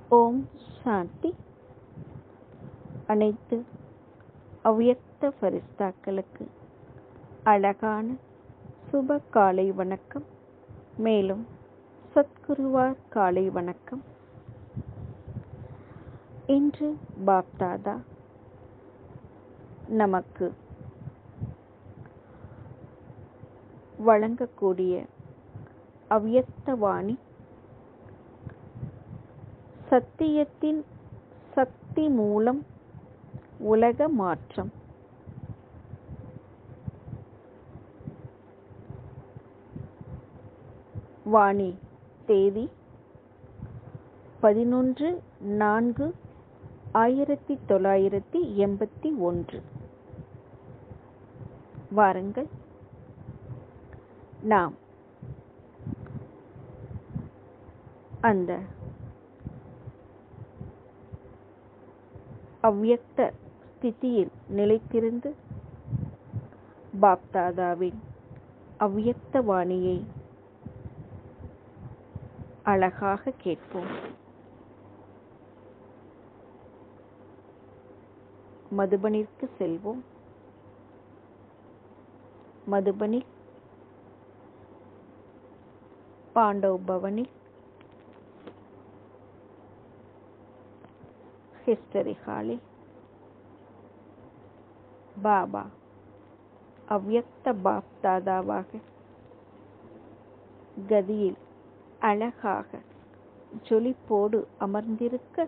ஓம் சாந்தி அனைத்து அவ்யக்த ஃபரிஸ்தாக்களுக்கு அழகான சுப காலை வணக்கம் மேலும் சத்குருவார் காலை வணக்கம் இன்று பாப்தாதா நமக்கு வழங்கக்கூடிய அவ்யக்த வாணி சத்தியத்தின் சக்தி மூலம் உலக மாற்றம் வாணி தேதி பதினொன்று நான்கு ஆயிரத்தி தொள்ளாயிரத்தி எண்பத்தி ஒன்று வாருங்கள் நாம் அந்த அவ்யக்த ஸ்திதியில் நிலைத்திருந்து பாப்தாதாவின் அவ்யக்த வாணியை அழகாக கேட்போம் மதுபனிற்கு செல்வோம் மதுபனி பாண்டவ் பவனில் ஹிஸ்டரி ஹாலில் பாபா அவ்யக்த பாப் தாதாவாக கதியில் அழகாக ஜொலிப்போடு அமர்ந்திருக்க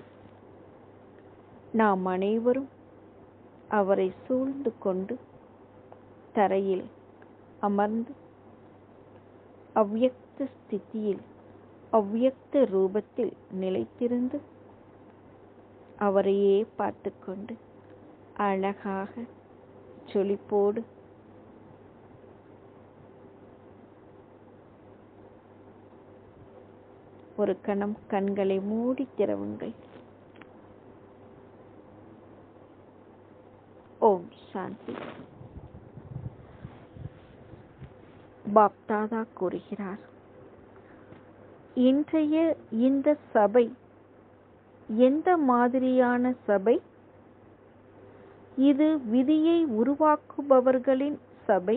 நாம் அனைவரும் அவரை சூழ்ந்து கொண்டு தரையில் அமர்ந்து அவ்யக்த ஸ்திதியில் அவ்யக்த ரூபத்தில் நிலைத்திருந்து அவரையே பார்த்து கொண்டு அழகாக ஜொலிப்போடு ஒரு கணம் கண்களை மூடி திறவுங்கள் ஓம் சாந்தி பாப்தாதா கூறுகிறார் இன்றைய இந்த சபை எந்த மாதிரியான சபை இது விதியை உருவாக்குபவர்களின் சபை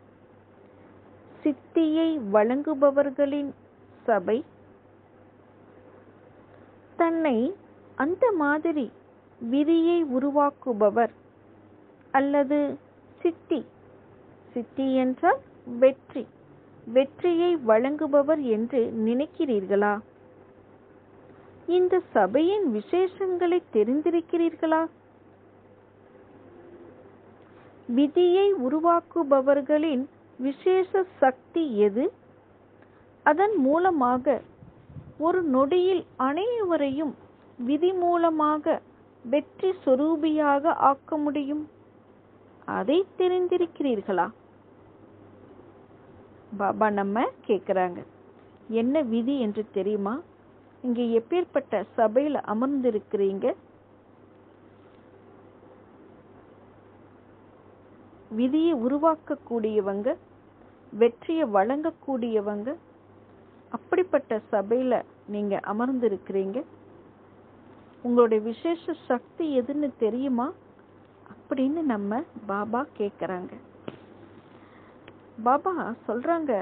சித்தியை வழங்குபவர்களின் சபை தன்னை அந்த மாதிரி விதியை உருவாக்குபவர் அல்லது சித்தி சித்தி என்றால் வெற்றி வெற்றியை வழங்குபவர் என்று நினைக்கிறீர்களா இந்த சபையின் விசேஷங்களை தெரிந்திருக்கிறீர்களா விதியை உருவாக்குபவர்களின் விசேஷ சக்தி எது அதன் மூலமாக ஒரு நொடியில் அனைவரையும் விதி மூலமாக வெற்றி சொரூபியாக ஆக்க முடியும் அதை தெரிந்திருக்கிறீர்களா பாபா நம்ம கேக்குறாங்க என்ன விதி என்று தெரியுமா இங்க எப்பேற்பட்ட சபையில அமர்ந்திருக்கிறீங்க விதியை உருவாக்கக்கூடியவங்க வெற்றியை வழங்கக்கூடியவங்க அப்படிப்பட்ட சபையில நீங்க அமர்ந்திருக்கிறீங்க உங்களுடைய விசேஷ சக்தி எதுன்னு தெரியுமா அப்படின்னு நம்ம பாபா கேக்குறாங்க பாபா சொல்றாங்க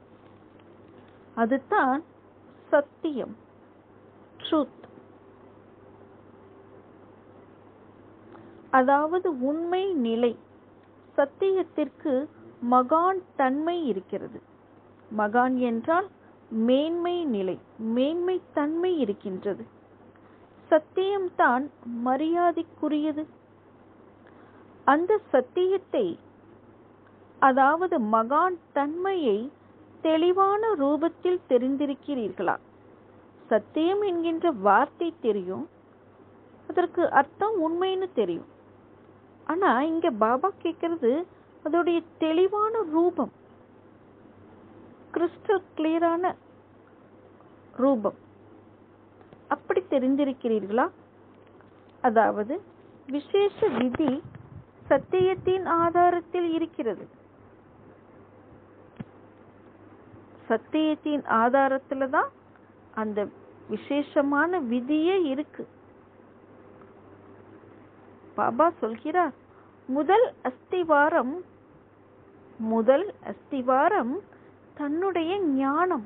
அதுதான் சத்தியம் ட்ரூத் அதாவது உண்மை நிலை சத்தியத்திற்கு மகான் தன்மை இருக்கிறது மகான் என்றால் மேன்மை நிலை மேன்மை தன்மை இருக்கின்றது சத்தியம்தான் மரியாதைக்குரியது அந்த சத்தியத்தை அதாவது மகான் தன்மையை தெளிவான ரூபத்தில் தெரிந்திருக்கிறீர்களா சத்தியம் என்கின்ற வார்த்தை தெரியும் அதற்கு அர்த்தம் உண்மைன்னு தெரியும் ஆனா இங்க பாபா கேட்கறது அதோடைய தெளிவான ரூபம் கிறிஸ்டல் கிளியரான ரூபம் அப்படி தெரிந்திருக்கிறீர்களா அதாவது விசேஷ விதி சத்தியத்தின் ஆதாரத்தில் இருக்கிறது சத்தியத்தின் ஆதாரத்துல தான் அந்த விசேஷமான விதியே இருக்கு பாபா சொல்கிறார் முதல் அஸ்திவாரம் முதல் அஸ்திவாரம் தன்னுடைய ஞானம்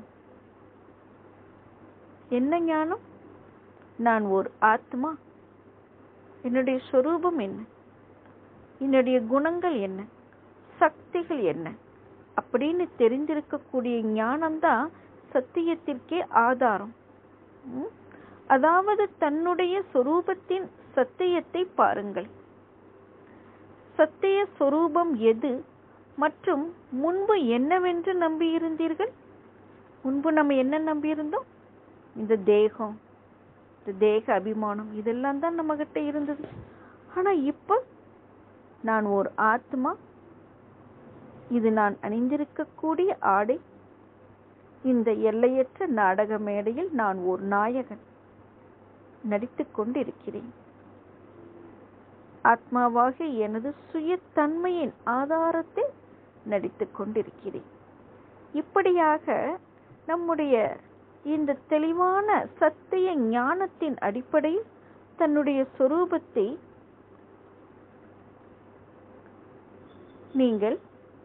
என்ன ஞானம் நான் ஒரு ஆத்மா என்னுடைய சொரூபம் என்ன என்னுடைய குணங்கள் என்ன சக்திகள் என்ன அப்படின்னு தெரிந்திருக்கக்கூடிய ஞானம்தான் சத்தியத்திற்கே ஆதாரம் ம்? அதாவது தன்னுடைய சொரூபத்தின் சத்தியத்தை பாருங்கள் சத்திய சொரூபம் எது மற்றும் முன்பு என்னவென்று நம்பியிருந்தீர்கள் முன்பு நம்ம என்ன நம்பியிருந்தோம் இந்த தேகம் இந்த தேக அபிமானம் இதெல்லாம் தான் நம்ம கிட்ட இருந்தது ஆனா இப்ப நான் ஒரு ஆத்மா இது நான் அணிந்திருக்கக்கூடிய ஆடை இந்த எல்லையற்ற நாடக மேடையில் நான் ஒரு நாயகன் நடித்துக் கொண்டிருக்கிறேன் ஆத்மாவாக எனது சுயத்தன்மையின் ஆதாரத்தில் நடித்துக் கொண்டிருக்கிறேன் இப்படியாக நம்முடைய இந்த தெளிவான சத்திய ஞானத்தின் அடிப்படையில் தன்னுடைய சொரூபத்தை நீங்கள்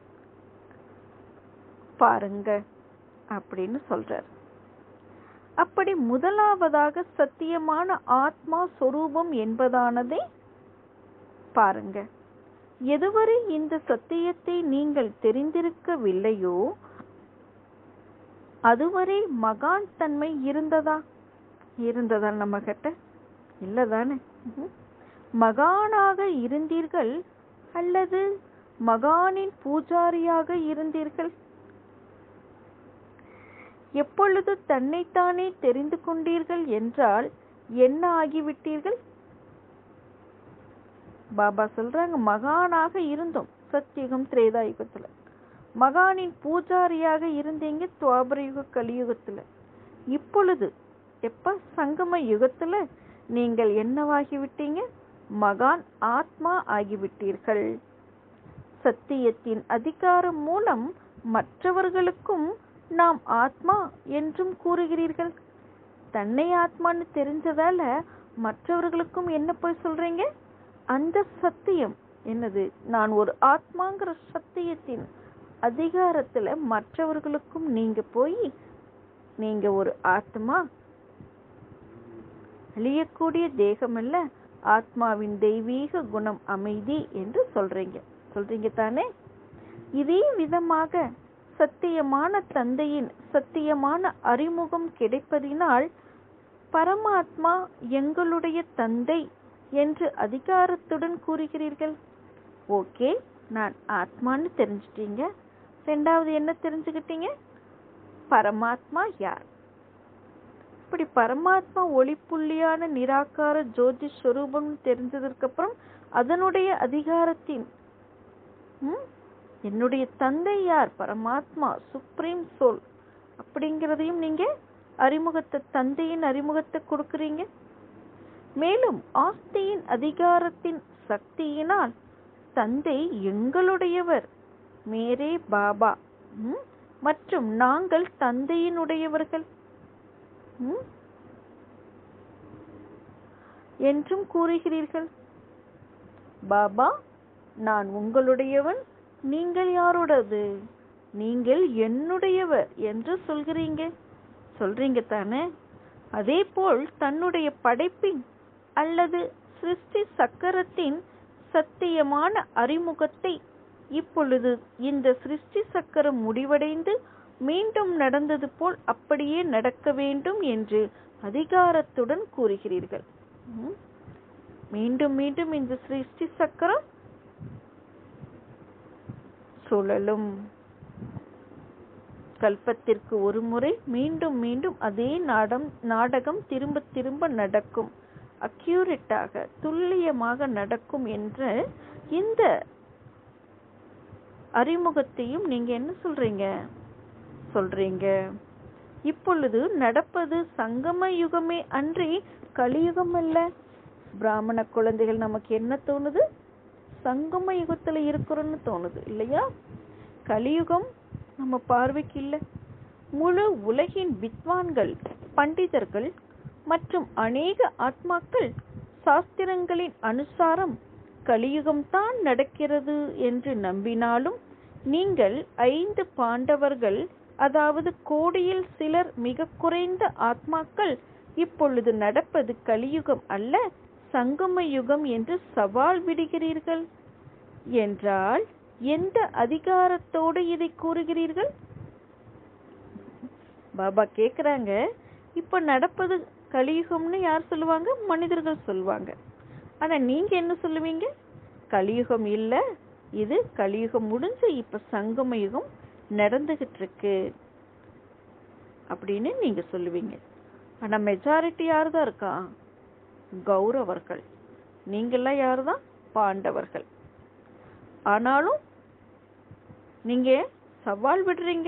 பாருங்க அப்படின்னு சொல்றார் அப்படி முதலாவதாக சத்தியமான ஆத்மா சொரூபம் என்பதானதை பாருங்க எதுவரை இந்த சத்தியத்தை நீங்கள் தெரிந்திருக்கவில்லையோ அதுவரை மகான் தன்மை இருந்ததா இருந்ததா நம்ம கிட்ட இல்லதானே ம்ஹும். மகானாக இருந்தீர்கள் அல்லது மகானின் பூஜாரியாக இருந்தீர்கள் எப்பொழுது தன்னைத்தானே தெரிந்து கொண்டீர்கள் என்றால் என்ன ஆகிவிட்டீர்கள் பாபா சொல்றாங்க மகானாக இருந்தோம் சத்தியுகம் திரேதாயுகத்துல மகானின் பூஜாரியாக இருந்தீங்க துவாபர யுக கலியுகத்துல இப்பொழுது எப்ப சங்கம யுகத்துல நீங்கள் என்னவாகி விட்டீங்க மகான் ஆத்மா ஆகிவிட்டீர்கள் சத்தியத்தின் அதிகாரம் மூலம் மற்றவர்களுக்கும் நாம் ஆத்மா என்றும் கூறுகிறீர்கள் தன்னை ஆத்மான்னு தெரிஞ்சதால மற்றவர்களுக்கும் என்ன போய் சொல்றீங்க அந்த சத்தியம் என்னது நான் ஒரு ஆத்மாங்கிற சத்தியத்தின் அதிகாரத்துல மற்றவர்களுக்கும் நீங்க போய் நீங்க ஒரு ஆத்மா அழியக்கூடிய தேகம் அல்ல ஆத்மாவின் தெய்வீக குணம் அமைதி என்று சொல்றீங்க சொல்றீங்க தானே இதே விதமாக சத்தியமான தந்தையின் சத்தியமான அறிமுகம் கிடைப்பதினால் பரமாத்மா எங்களுடைய தந்தை என்று அதிகாரத்துடன் கூறுகிறீர்கள் ஓகே நான் ஆத்மான்னு தெரிஞ்சிட்டீங்க ரெண்டாவது என்ன தெரிஞ்சுக்கிட்டீங்க பரமாத்மா யார் இப்படி பரமாத்மா ஒளிப்புள்ளியான நிராகார ஜோதி ஸ்வரூபம் தெரிஞ்சதற்கு அப்புறம் அதனுடைய அதிகாரத்தின் ம், என்னுடைய தந்தை யார் பரமாத்மா சுப்ரீம் சோல் அப்படிங்கிறதையும் நீங்க அறிமுகத்தை தந்தையின் அறிமுகத்தை கொடுக்குறீங்க மேலும் ஆஸ்தியின் அதிகாரத்தின் சக்தியினால் தந்தை எங்களுடையவர் மேரே பாபா ம், மற்றும் நாங்கள் தந்தையினுடையவர்கள் ம், என்றும் கூறுகிறீர்கள் பாபா நான் உங்களுடையவன் நீங்கள் யாரோடது நீங்கள் என்னுடையவர் என்று சொல்கிறீங்க சொல்றீங்க தானே அதே போல் தன்னுடைய படைப்பின் அல்லது சிருஷ்டி சக்கரத்தின் சத்தியமான அறிமுகத்தை இப்பொழுது இந்த சிருஷ்டி சக்கரம் முடிவடைந்து மீண்டும் நடந்தது போல் அப்படியே நடக்க வேண்டும் என்று அதிகாரத்துடன் கூறுகிறீர்கள் ம்? மீண்டும் மீண்டும் இந்த சிருஷ்டி சக்கரம் சுழலும் கல்பத்திற்கு ஒரு முறை மீண்டும் மீண்டும் அதே நாடம் நாடகம் திரும்ப திரும்ப நடக்கும் அக்யூரேட்டாக துல்லியமாக நடக்கும் என்ற இந்த அறிமுகத்தையும் நீங்க என்ன சொல்றீங்க சொல்றீங்க இப்பொழுது நடப்பது சங்கம யுகமே அன்றி கலியுகம் அல்ல பிராமண குழந்தைகள் நமக்கு என்ன தோணுது சங்கம யுகத்துல இருக்கிறோம்னு தோணுது இல்லையா கலியுகம் நம்ம பார்வைக்கு இல்லை முழு உலகின் வித்வான்கள் பண்டிதர்கள் மற்றும் அநேக ஆத்மாக்கள் சாஸ்திரங்களின் அனுசாரம் கலியுகம்தான் நடக்கிறது என்று நம்பினாலும் நீங்கள் ஐந்து பாண்டவர்கள் அதாவது கோடியில் சிலர் மிக குறைந்த ஆத்மாக்கள் இப்பொழுது நடப்பது கலியுகம் அல்ல சங்கம யுகம் என்று சவால் விடுகிறீர்கள் என்றால் எந்த அதிகாரத்தோடு இதை கூறுகிறீர்கள் பாபா கேக்குறாங்க இப்ப நடப்பது கலியுகம்னு யார் சொல்லுவாங்க மனிதர்கள் சொல்லுவாங்க ஆனா நீங்க என்ன சொல்லுவீங்க கலியுகம் இல்ல இது கலியுகம் முடிஞ்சு இப்ப சங்கம யுகம் நடந்துகிட்டு இருக்கு அப்படின்னு நீங்க சொல்லுவீங்க ஆனா மெஜாரிட்டி யார் தான் இருக்கா கௌரவர்கள் நீங்கெல்லாம் யார் தான் பாண்டவர்கள் ஆனாலும் நீங்க சவால் விடுறீங்க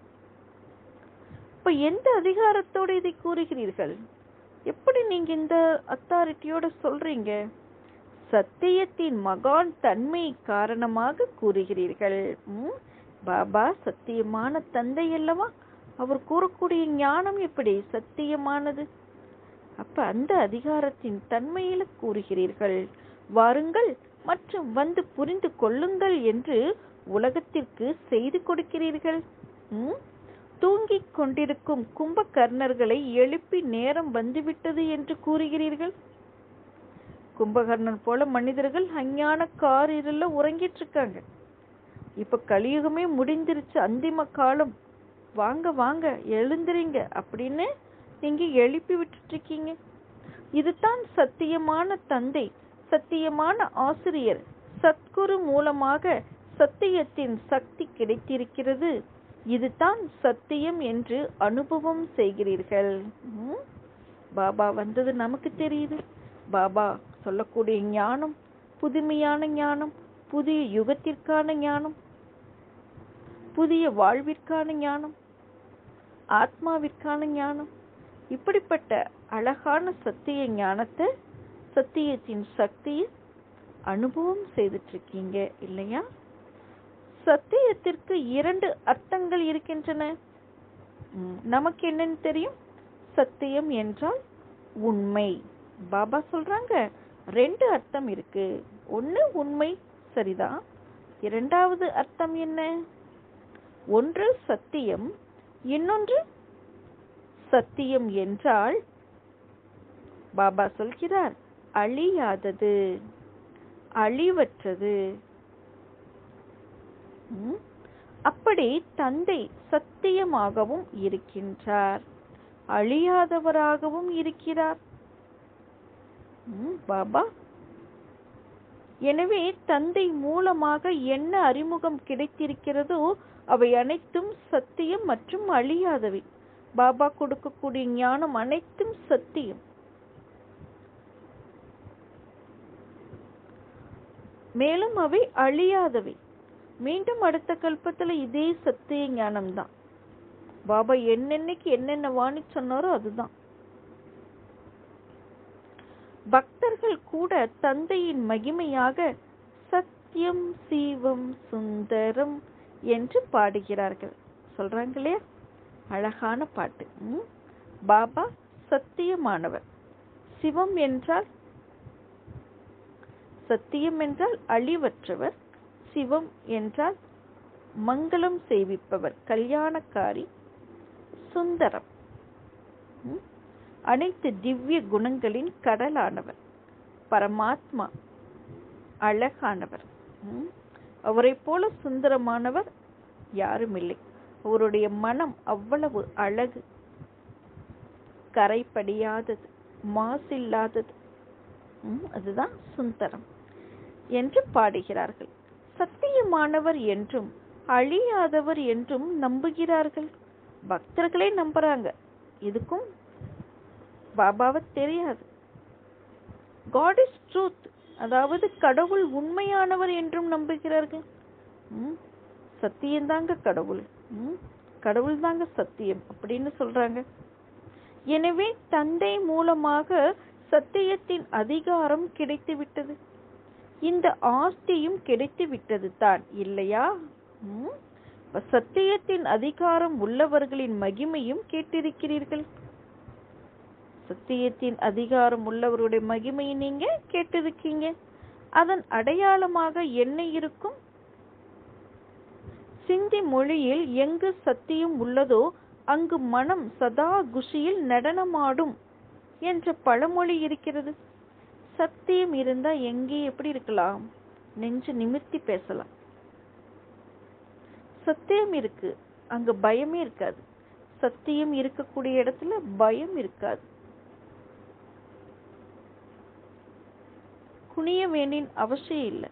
இப்ப எந்த அதிகாரத்தோட இதை கூறுகிறீர்கள் எப்படி நீங்க இந்த அத்தாரிட்டியோட சொல்றீங்க சத்தியத்தின் மகான் தன்மை காரணமாக கூறுகிறீர்கள் ம்? பாபா சத்தியமான தந்தை அல்லவா அவர் கூறக்கூடிய ஞானம் எப்படி சத்தியமானது அப்ப அந்த அதிகாரத்தின் தன்மையில கூறுகிறீர்கள் வாருங்கள் மற்றும் வந்து புரிந்து கொள்ளுங்கள் என்று உலகத்திற்கு செய்து கொடுக்கிறீர்கள் ம்? தூங்கிக் கொண்டிருக்கும் கும்பகர்ணர்களை எழுப்பி நேரம் வந்துவிட்டது என்று கூறுகிறீர்கள் கும்பகர்ணன் போல மனிதர்கள் அஞ்ஞான காரிருல உறங்கிட்டு இருக்காங்க இப்ப கலியுகமே முடிந்திருச்சு அந்திம காலம் வாங்க வாங்க எழுந்திரீங்க அப்படின்னு நீங்க எழுப்பி விட்டுட்டு இருக்கீங்க இதுதான் சத்தியமான தந்தை சத்தியமான ஆசிரியர் சத்குரு மூலமாக சத்தியத்தின் சக்தி கிடைத்திருக்கிறது இதுதான் சத்தியம் என்று அனுபவம் செய்கிறீர்கள் ம்? பாபா வந்தது நமக்கு தெரியுது பாபா சொல்லக்கூடிய ஞானம் புதுமையான ஞானம் புதிய யுகத்திற்கான ஞானம் புதிய வாழ்விற்கான ஞானம் ஆத்மாவிற்கான ஞானம் இப்படிப்பட்ட அழகான சத்திய ஞானத்தை சத்தியத்தின் சக்தியை அனுபவம் செய்துட்டு இருக்கீங்க இல்லையா சத்தியத்திற்கு இரண்டு அர்த்தங்கள் இருக்கின்றன ம், நமக்கு என்னன்னு தெரியும் சத்தியம் என்றால் உண்மை பாபா சொல்றாங்க ரெண்டு அர்த்தம் இருக்கு ஒண்ணு உண்மை சரிதான் இரண்டாவது அர்த்தம் என்ன ஒன்று சத்தியம் இன்னொன்று சத்தியம் என்றால் பாபா சொல்கிறார் அழியாதது அழிவற்றது ம்? அப்படி தந்தை சத்தியமாகவும் இருக்கின்றார் அழியாதவராகவும் இருக்கிறார் ம், பாபா எனவே தந்தை மூலமாக என்ன அறிமுகம் கிடைத்திருக்கிறதோ அவை அனைத்தும் சத்தியம் மற்றும் அழியாதவை பாபா கொடுக்கக்கூடிய ஞானம் அனைத்தும் சத்தியம் மேலும் அவை அழியாதவை மீண்டும் அடுத்த கல்பத்துல இதே சத்திய ஞானம் தான் பாபா என்னென்னைக்கு என்னென்ன வாணி சொன்னாரோ அதுதான் பக்தர்கள் கூட தந்தையின் மகிமையாக சத்தியம் சீவம் சுந்தரம் என்று பாடுகிறார்கள் சொல்றாங்க இல்லையா அழகான பாட்டு ம்? பாபா சத்தியமானவர் சிவம் என்றால் சத்தியம் என்றால் அழிவற்றவர் சிவம் என்றால் மங்களம் செய்விப்பவர் கல்யாணக்காரி சுந்தரம் ம்? அனைத்து திவ்ய குணங்களின் கடலானவர் பரமாத்மா அழகானவர் ம்? அவரைப் போல சுந்தரமானவர் யாரும் இல்லை அவருடைய மனம் அவ்வளவு அழகு கரைப்படியாதது மாசில்லாதது ம், அதுதான் சுந்தரம் என்று பாடுகிறார்கள் சத்தியமானவர் என்றும் அழியாதவர் என்றும் நம்புகிறார்கள் பக்தர்களே நம்புறாங்க இதுக்கும் பாபாவை தெரியாது காட் இஸ் ட்ரூத் அதாவது கடவுள் உண்மையானவர் என்றும் நம்புகிறார்கள் ம், சத்தியம்தாங்க கடவுள் ம், கடவுள் தாங்க சத்தியம் அப்படின்னு சொல்றாங்க எனவே தந்தை மூலமாக சத்தியத்தின் அதிகாரம் கிடைத்து விட்டது இந்த ஆஸ்தியும் கிடைத்து விட்டது தான் இல்லையா ம்? இப்ப சத்தியத்தின் அதிகாரம் உள்ளவர்களின் மகிமையும் கேட்டிருக்கிறீர்கள் சத்தியத்தின் அதிகாரம் உள்ளவருடைய மகிமையை நீங்க கேட்டிருக்கீங்க அதன் அடையாளமாக என்ன இருக்கும் சிந்தி மொழியில் எங்கு சத்தியம் உள்ளதோ அங்கு மனம் சதா குஷியில் நடனமாடும் என்ற பழமொழி இருக்கிறது சத்தியம் இருந்தா எங்கே எப்படி இருக்கலாம் நெஞ்சு நிமிர்த்தி பேசலாம் சத்தியம் இருக்கு அங்க பயமே இருக்காது சத்தியம் இருக்கக்கூடிய இடத்துல பயம் இருக்காது குனிய வேண்டிய அவசியம் இல்லை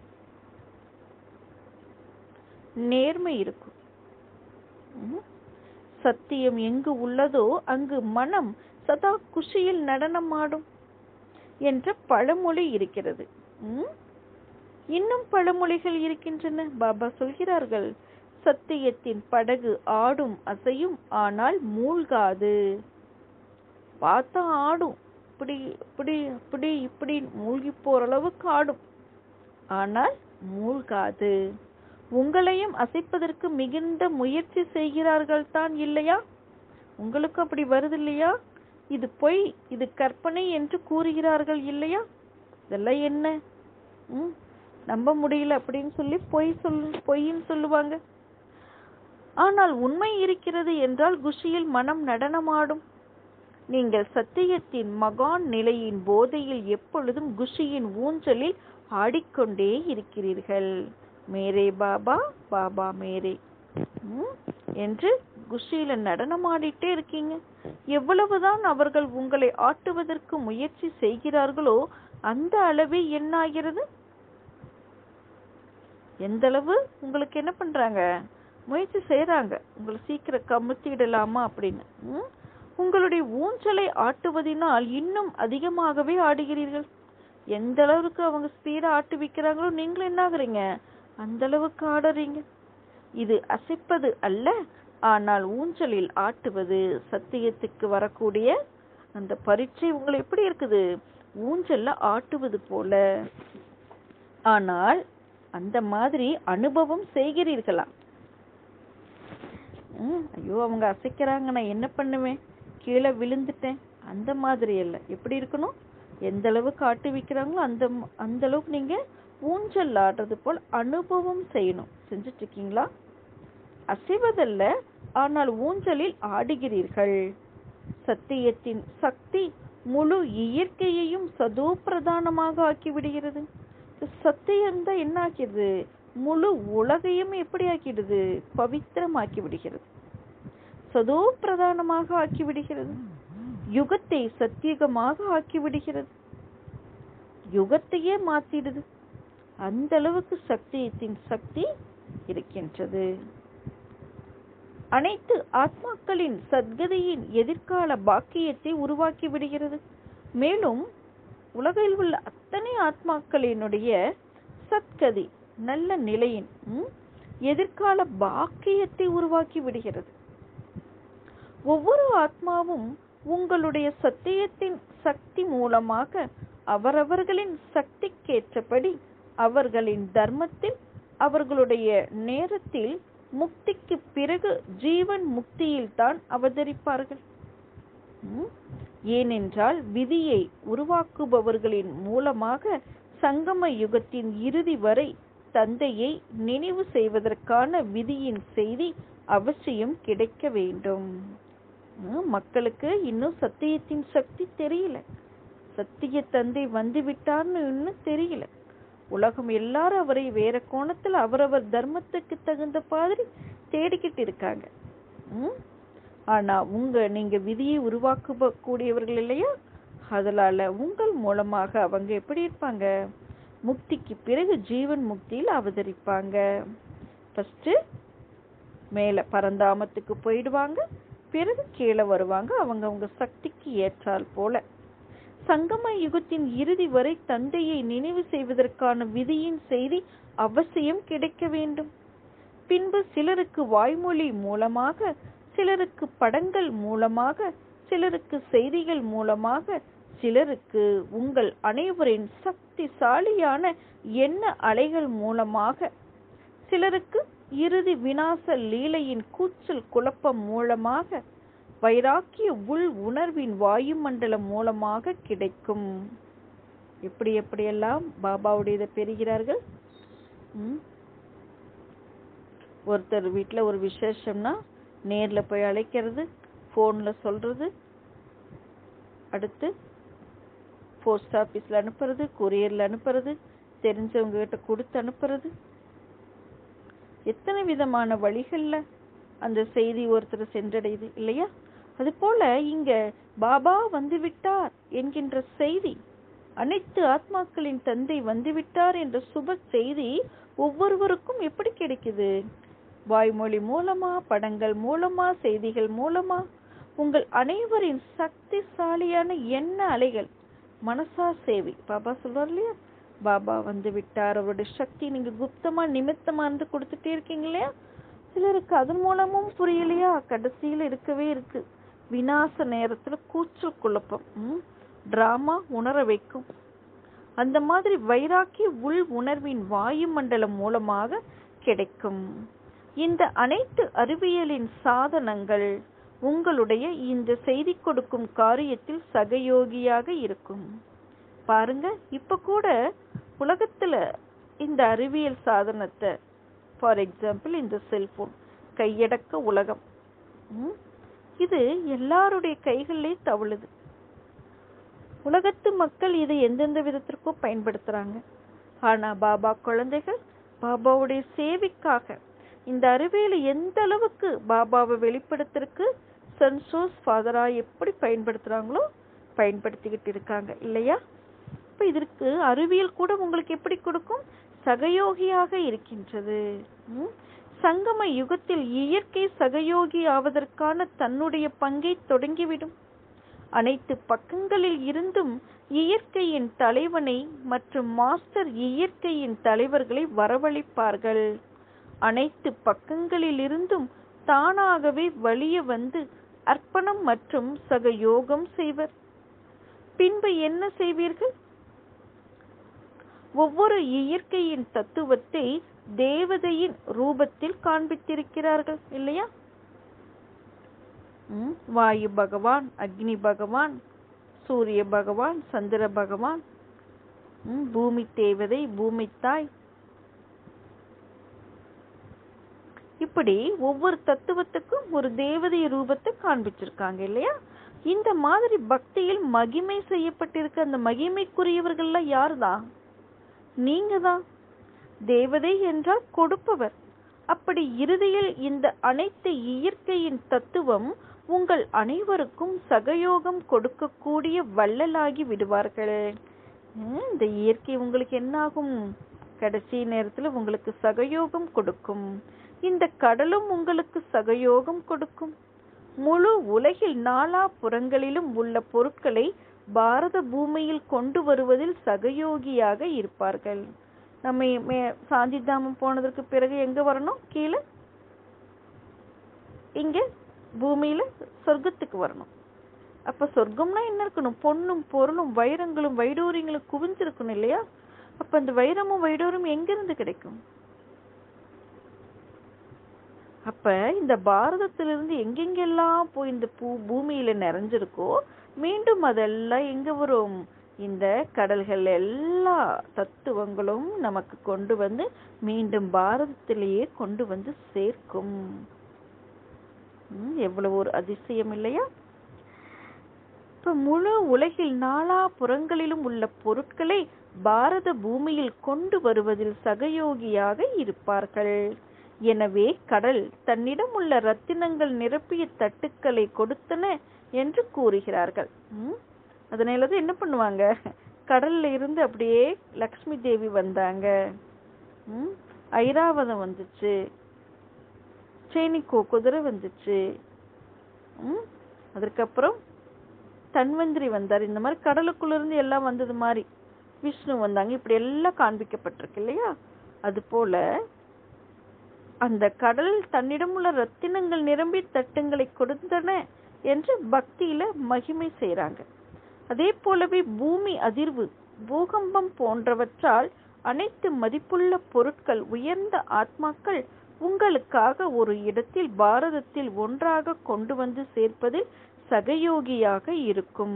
நேர்மை இருக்கும் ம்? சத்தியம் எங்கு உள்ளதோ அங்கு மனம் சதா குஷியில் நடனமாடும் என்ற பழமொழி இருக்கிறது ம்? இன்னும் பழமொழிகள் இருக்கின்றன பாபா சொல்கிறார்கள் சத்தியத்தின் படகு ஆடும் அசையும் ஆனால் மூழ்காது பார்த்தா ஆடும் இப்படி இப்படி இப்படி இப்படி மூழ்கி போற அளவுக்கு ஆடும் ஆனால் மூழ்காது உங்களையும் அசைப்பதற்கு மிகுந்த முயற்சி செய்கிறார்கள் தான் இல்லையா உங்களுக்கு அப்படி வருது இல்லையா இது பொய் இது கற்பனை என்று கூறுகிறார்கள் இல்லையா இதெல்லாம் என்ன ம் நம்ப முடியல அப்படின்னு சொல்லி பொய் சொல் பொய்ன்னு சொல்லுவாங்க ஆனால் உண்மை இருக்கிறது என்றால் குஷியில் மனம் நடனமாடும் நீங்கள் சத்தியத்தின் மகான் நிலையின் போதையில் எப்பொழுதும் குஷியின் ஊஞ்சலில் ஆடிக்கொண்டே இருக்கிறீர்கள் மேரே பாபா பாபா மேரே ம், என்று குஷியில நடனமாடிட்டே இருக்கீங்க எவ்வளவுதான் அவர்கள் உங்களை ஆட்டுவதற்கு முயற்சி செய்கிறார்களோ அந்த அளவே என்ன ஆகிறது எந்த அளவு உங்களுக்கு என்ன பண்றாங்க முயற்சி செய்றாங்க உங்களை சீக்கிரம் கமுத்திடலாமா அப்படின்னு ம்? உங்களுடைய ஊஞ்சலை ஆட்டுவதினால் இன்னும் அதிகமாகவே ஆடுகிறீர்கள் எந்த அளவுக்கு அவங்க ஸ்பீடா ஆட்டு வைக்கிறாங்களோ நீங்களும் என்ன ஆகுறீங்க அந்த அளவுக்கு ஆடுறீங்க இது அசைப்பது அல்ல ஆனால் ஊஞ்சலில் ஆட்டுவது சத்தியத்துக்கு வரக்கூடிய அந்த பரீட்சை உங்களை எப்படி இருக்குது ஊஞ்சல்ல ஆட்டுவது போல ஆனால் அந்த மாதிரி அனுபவம் செய்கிறீர்களா ம், ஐயோ அவங்க அசைக்கிறாங்க நான் என்ன பண்ணுவேன் கீழே விழுந்துட்டேன் அந்த மாதிரி அல்ல எப்படி இருக்கணும் எந்த அளவுக்கு ஆட்டு வைக்கிறாங்களோ அந்த ம- அந்த அளவுக்கு நீங்க ஊஞ்சல் ஆடுறது போல் அனுபவம் செய்யணும் செஞ்சுட்டு இருக்கீங்களா அசைவதல்ல ஆனால் ஊஞ்சலில் ஆடுகிறீர்கள் சத்தியத்தின் சக்தி முழு இயற்கையையும் சதோ பிரதானமாக ஆக்கி விடுகிறது சத்தியம் தான் என்ன ஆக்கிடுது முழு உலகையும் எப்படி ஆக்கிடுது பவித்திரமாக்கி விடுகிறது சதோ பிரதானமாக ஆக்கி விடுகிறது யுகத்தை சத்தியகமாக ஆக்கி விடுகிறது யுகத்தையே மாத்திடுது அந்த அளவுக்கு சத்தியத்தின் சக்தி இருக்கின்றது அனைத்து ஆத்மாக்களின் சத்கதியின் எதிர்கால பாக்கியத்தை உருவாக்கி விடுகிறது மேலும் உலகில் உள்ள அத்தனை ஆத்மாக்களினுடைய சத்கதி நல்ல நிலையின் ம், எதிர்கால பாக்கியத்தை உருவாக்கி விடுகிறது ஒவ்வொரு ஆத்மாவும் உங்களுடைய சத்தியத்தின் சக்தி மூலமாக அவரவர்களின் சக்திக்கேற்றபடி அவர்களின் தர்மத்தில் அவர்களுடைய நேரத்தில் முக்திக்கு பிறகு ஜீவன் முக்தியில் தான் அவதரிப்பார்கள் ம்? ஏனென்றால் விதியை உருவாக்குபவர்களின் மூலமாக சங்கம யுகத்தின் இறுதி வரை தந்தையை நினைவு செய்வதற்கான விதியின் செய்தி அவசியம் கிடைக்க வேண்டும் ம், மக்களுக்கு இன்னும் சத்தியத்தின் சக்தி தெரியல சத்திய தந்தை வந்து விட்டார்னு இன்னும் தெரியல உலகம் எல்லாரும் அவரை வேற கோணத்துல அவரவர் தர்மத்துக்கு தகுந்த மாதிரி தேடிக்கிட்டு இருக்காங்க ம்? ஆனா உங்க நீங்க விதியை உருவாக்க கூடியவர்கள் இல்லையா அதனால உங்கள் மூலமாக அவங்க எப்படி இருப்பாங்க முக்திக்கு பிறகு ஜீவன் முக்தியில் அவதரிப்பாங்க ஃபர்ஸ்ட் மேல பரந்தாமத்துக்கு போயிடுவாங்க பிறகு கீழே வருவாங்க அவங்க அவங்க சக்திக்கு ஏற்றால் போல சங்கம யுகத்தின் இறுதி வரை தந்தையை நினைவு செய்வதற்கான விதியின் செய்தி அவசியம் கிடைக்க வேண்டும் பின்பு சிலருக்கு வாய்மொழி மூலமாக சிலருக்கு படங்கள் மூலமாக சிலருக்கு செய்திகள் மூலமாக சிலருக்கு உங்கள் அனைவரின் சக்திசாலியான எண்ண அலைகள் மூலமாக சிலருக்கு இறுதி விநாச லீலையின் கூச்சல் குழப்பம் மூலமாக வைராக்கிய உள் உணர்வின் வாயுமண்டலம் மூலமாக கிடைக்கும் எப்படி எப்படியெல்லாம் பாபாவுடைய இதை பெறுகிறார்கள் ம்? ஒருத்தர் வீட்டில் ஒரு விசேஷம்னா நேரில் போய் அழைக்கிறது ஃபோனில் சொல்றது அடுத்து போஸ்ட் ஆஃபீஸில் அனுப்புறது கொரியரில் அனுப்புறது தெரிஞ்சவங்க கிட்ட கொடுத்து அனுப்புறது எத்தனை விதமான வழிகள்ல அந்த செய்தி ஒருத்தர் சென்றடையுது இல்லையா அது போல இங்க பாபா வந்து விட்டார் என்கின்ற செய்தி அனைத்து ஆத்மாக்களின் தந்தை வந்துவிட்டார் என்ற சுப செய்தி ஒவ்வொருவருக்கும் எப்படி கிடைக்குது வாய்மொழி மூலமா படங்கள் மூலமா செய்திகள் மூலமா உங்கள் அனைவரின் சக்திசாலியான எண்ண அலைகள் மனசா சேவை பாபா சொல்வார் இல்லையா பாபா வந்து விட்டார் அவருடைய சக்தி நீங்க குப்தமா நிமித்தமா இருந்து கொடுத்துட்டே இருக்கீங்க இல்லையா சிலருக்கு அதன் மூலமும் புரியலையா கடைசியில இருக்கவே இருக்கு விநாச நேரத்துல கூச்சல் குழப்பம் டிராமா உணர வைக்கும் அந்த மாதிரி வைராக்கிய உள் உணர்வின் வாயுமண்டலம் மூலமாக கிடைக்கும் இந்த அனைத்து அறிவியலின் சாதனங்கள் உங்களுடைய இந்த செய்தி கொடுக்கும் காரியத்தில் சகயோகியாக இருக்கும் பாருங்க இப்ப கூட உலகத்துல இந்த அறிவியல் சாதனத்தை ஃபார் எக்ஸாம்பிள் இந்த செல்போன் கையடக்க உலகம் ம்? இது எல்லாருடைய கைகளிலே தவழுது உலகத்து மக்கள் இதை எந்தெந்த விதத்திற்கோ பயன்படுத்துறாங்க ஆனா பாபா குழந்தைகள் பாபாவுடைய சேவைக்காக இந்த அறிவியலை எந்த அளவுக்கு பாபாவை வெளிப்படுத்துறதுக்கு சன்சோஸ் ஃபாதரா எப்படி பயன்படுத்துறாங்களோ பயன்படுத்திக்கிட்டு இருக்காங்க இல்லையா இப்ப இதற்கு அறிவியல் கூட உங்களுக்கு எப்படி கொடுக்கும் சகயோகியாக இருக்கின்றது ம்? சங்கம யுகத்தில் இயற்கை சகயோகி ஆவதற்கான தன்னுடைய பங்கை தொடங்கிவிடும் அனைத்து பக்கங்களில் இருந்தும் இயற்கையின் தலைவனை மற்றும் மாஸ்டர் இயற்கையின் தலைவர்களை வரவழைப்பார்கள் அனைத்து பக்கங்களில் இருந்தும் தானாகவே வலிய வந்து அர்ப்பணம் மற்றும் சகயோகம் செய்வர் பின்பு என்ன செய்வீர்கள் ஒவ்வொரு இயற்கையின் தத்துவத்தை தேவதையின் ரூபத்தில் காண்பித்திருக்கிறார்கள் இல்லையா ம், வாயு பகவான் அக்னி பகவான் சூரிய பகவான் சந்திர பகவான் ம், பூமி தேவதை பூமி தாய் இப்படி ஒவ்வொரு தத்துவத்துக்கும் ஒரு தேவதை ரூபத்தை காண்பிச்சிருக்காங்க இல்லையா இந்த மாதிரி பக்தியில் மகிமை செய்யப்பட்டிருக்க அந்த மகிமைக்குரியவர்கள்லாம் யாருதான் நீங்க தான் தேவதை என்றால் கொடுப்பவர் அப்படி இறுதியில் இந்த அனைத்து இயற்கையின் தத்துவம் உங்கள் அனைவருக்கும் சகயோகம் கொடுக்கக்கூடிய வள்ளலாகி விடுவார்கள் ஹம், இந்த இயற்கை உங்களுக்கு என்ன ஆகும் கடைசி நேரத்துல உங்களுக்கு சகயோகம் கொடுக்கும் இந்த கடலும் உங்களுக்கு சகயோகம் கொடுக்கும் முழு உலகில் நாலா புறங்களிலும் உள்ள பொருட்களை பாரத பூமியில் கொண்டு வருவதில் சகயோகியாக இருப்பார்கள் நம்ம மே- சாந்திதாமம் போனதற்கு பிறகு எங்க வரணும் கீழே இங்க பூமியில சொர்க்கத்துக்கு வரணும் அப்ப சொர்க்கம்னா என்ன இருக்கணும் பொன்னும் பொருளும் வைரங்களும் வைடூரியங்களும் குவிஞ்சிருக்கணும் இல்லையா அப்ப அந்த வைரமும் வைடூரியம் எங்க இருந்து கிடைக்கும் அப்ப இந்த பாரதத்திலிருந்து எங்கெங்கெல்லாம் போய் இந்த பூ பூமியில நிறைஞ்சிருக்கோ மீண்டும் அதெல்லாம் எங்க வரும் இந்த கடல்கள் எல்லா தத்துவங்களும் நமக்கு கொண்டு வந்து மீண்டும் பாரதத்திலேயே கொண்டு வந்து சேர்க்கும் ம், எவ்வளவு ஒரு அதிசயம் இல்லையா இப்ப முழு உலகில் நாலா புறங்களிலும் உள்ள பொருட்களை பாரத பூமியில் கொண்டு வருவதில் சகயோகியாக இருப்பார்கள் எனவே கடல் தன்னிடம் உள்ள ரத்தினங்கள் நிரப்பிய தட்டுக்களை கொடுத்தன என்று கூறுகிறார்கள் ம்? அதனாலதான் என்ன பண்ணுவாங்க கடல்ல இருந்து அப்படியே லக்ஷ்மி தேவி வந்தாங்க ம்? ஐராவதம் வந்துச்சு சேனிக்கோ குதிரை வந்துச்சு ம்? அதற்கப்புறம் தன்வந்திரி வந்தார் இந்த மாதிரி கடலுக்குள்ள இருந்து எல்லாம் வந்தது மாதிரி விஷ்ணு வந்தாங்க இப்படி எல்லாம் காண்பிக்கப்பட்டிருக்கு இல்லையா அது போல அந்த கடல் தன்னிடம் உள்ள ரத்தினங்கள் நிரம்பி தட்டுங்களை கொடுத்தன என்று பக்தியில மகிமை செய்றாங்க அதே போலவே பூமி அதிர்வு பூகம்பம் போன்றவற்றால் அனைத்து மதிப்புள்ள பொருட்கள் உயர்ந்த ஆத்மாக்கள் உங்களுக்காக ஒரு இடத்தில் பாரதத்தில் ஒன்றாக கொண்டு வந்து சேர்ப்பதில் சகயோகியாக இருக்கும்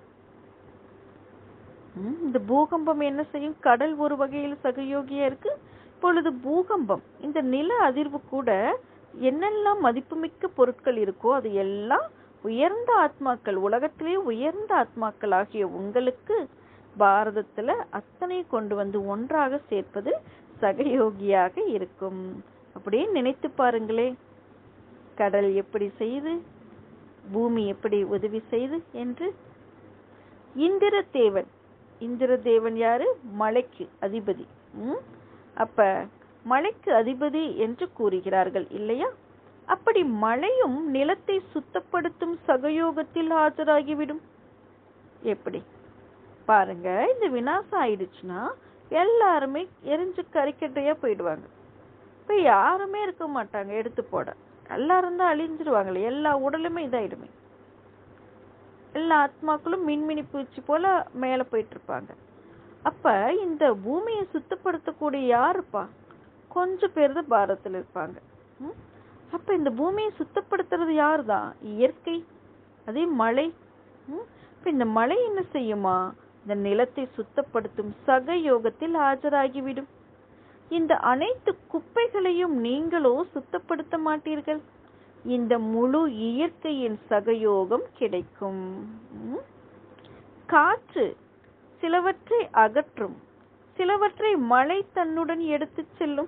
ம், இந்த பூகம்பம் என்ன செய்யும் கடல் ஒரு வகையில் சகயோகியா இருக்கு இப்பொழுது பூகம்பம் இந்த நில அதிர்வு கூட என்னெல்லாம் மதிப்புமிக்க பொருட்கள் இருக்கோ அது எல்லாம் உயர்ந்த ஆத்மாக்கள் உலகத்திலே உயர்ந்த ஆத்மாக்கள் ஆகிய உங்களுக்கு பாரதத்துல அத்தனை கொண்டு வந்து ஒன்றாக சேர்ப்பது சகயோகியாக இருக்கும் அப்படியே நினைத்து பாருங்களே கடல் எப்படி செய்து பூமி எப்படி உதவி செய்து என்று இந்திர தேவன் இந்திர தேவன் யாரு மலைக்கு அதிபதி ம்? அப்ப மலைக்கு அதிபதி என்று கூறுகிறார்கள் இல்லையா அப்படி மழையும் நிலத்தை சுத்தப்படுத்தும் சகயோகத்தில் ஆஜராகிவிடும் எப்படி பாருங்க இந்த வினாசம் ஆயிடுச்சுன்னா எல்லாருமே எரிஞ்சு கறிக்கட்டையா போயிடுவாங்க இப்ப யாருமே இருக்க மாட்டாங்க எடுத்து போட எல்லாரும் தான் அழிஞ்சிருவாங்களே எல்லா உடலுமே இதாயிடுமே எல்லா ஆத்மாக்களும் மின்மினி பூச்சி போல மேல போயிட்டு இருப்பாங்க அப்ப இந்த பூமியை சுத்தப்படுத்தக்கூடிய யாருப்பா கொஞ்சம் பேர் தான் பாரதத்துல இருப்பாங்க ம்? அப்ப இந்த பூமியை சுத்தப்படுத்துறது யாருதான் இயற்கை அதே மழை ம்? இப்ப இந்த மழை என்ன செய்யுமா இந்த நிலத்தை சுத்தப்படுத்தும் சகயோகத்தில் ஆஜராகிவிடும் இந்த அனைத்து குப்பைகளையும் நீங்களோ சுத்தப்படுத்த மாட்டீர்கள் இந்த முழு இயற்கையின் சகயோகம் கிடைக்கும் ம்? காற்று சிலவற்றை அகற்றும் சிலவற்றை மழை தன்னுடன் எடுத்துச் செல்லும்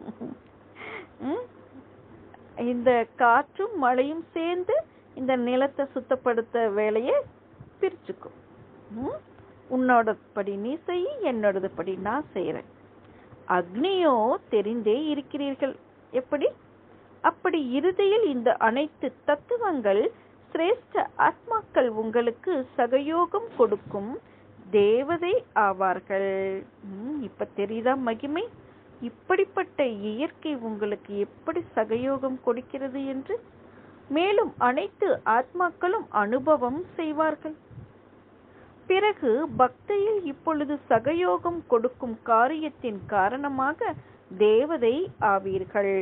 ம்? இந்த காற்றும் மழையும் சேர்ந்து இந்த நிலத்தை சுத்தப்படுத்த வேலையை பிரிச்சுக்கும் ம்? உன்னோட படி நீ செய் என்னோடது படி நான் செய்யறேன் அக்னியோ தெரிந்தே இருக்கிறீர்கள் எப்படி அப்படி இறுதியில் இந்த அனைத்து தத்துவங்கள் சிரேஷ்ட ஆத்மாக்கள் உங்களுக்கு சகயோகம் கொடுக்கும் தேவதை ஆவார்கள் ம், இப்ப தெரியுதா மகிமை இப்படிப்பட்ட இயற்கை உங்களுக்கு எப்படி சகயோகம் கொடுக்கிறது என்று மேலும் அனைத்து ஆத்மாக்களும் அனுபவம் செய்வார்கள் பிறகு பக்தியில் இப்பொழுது சகயோகம் கொடுக்கும் காரியத்தின் காரணமாக தேவதை ஆவீர்கள்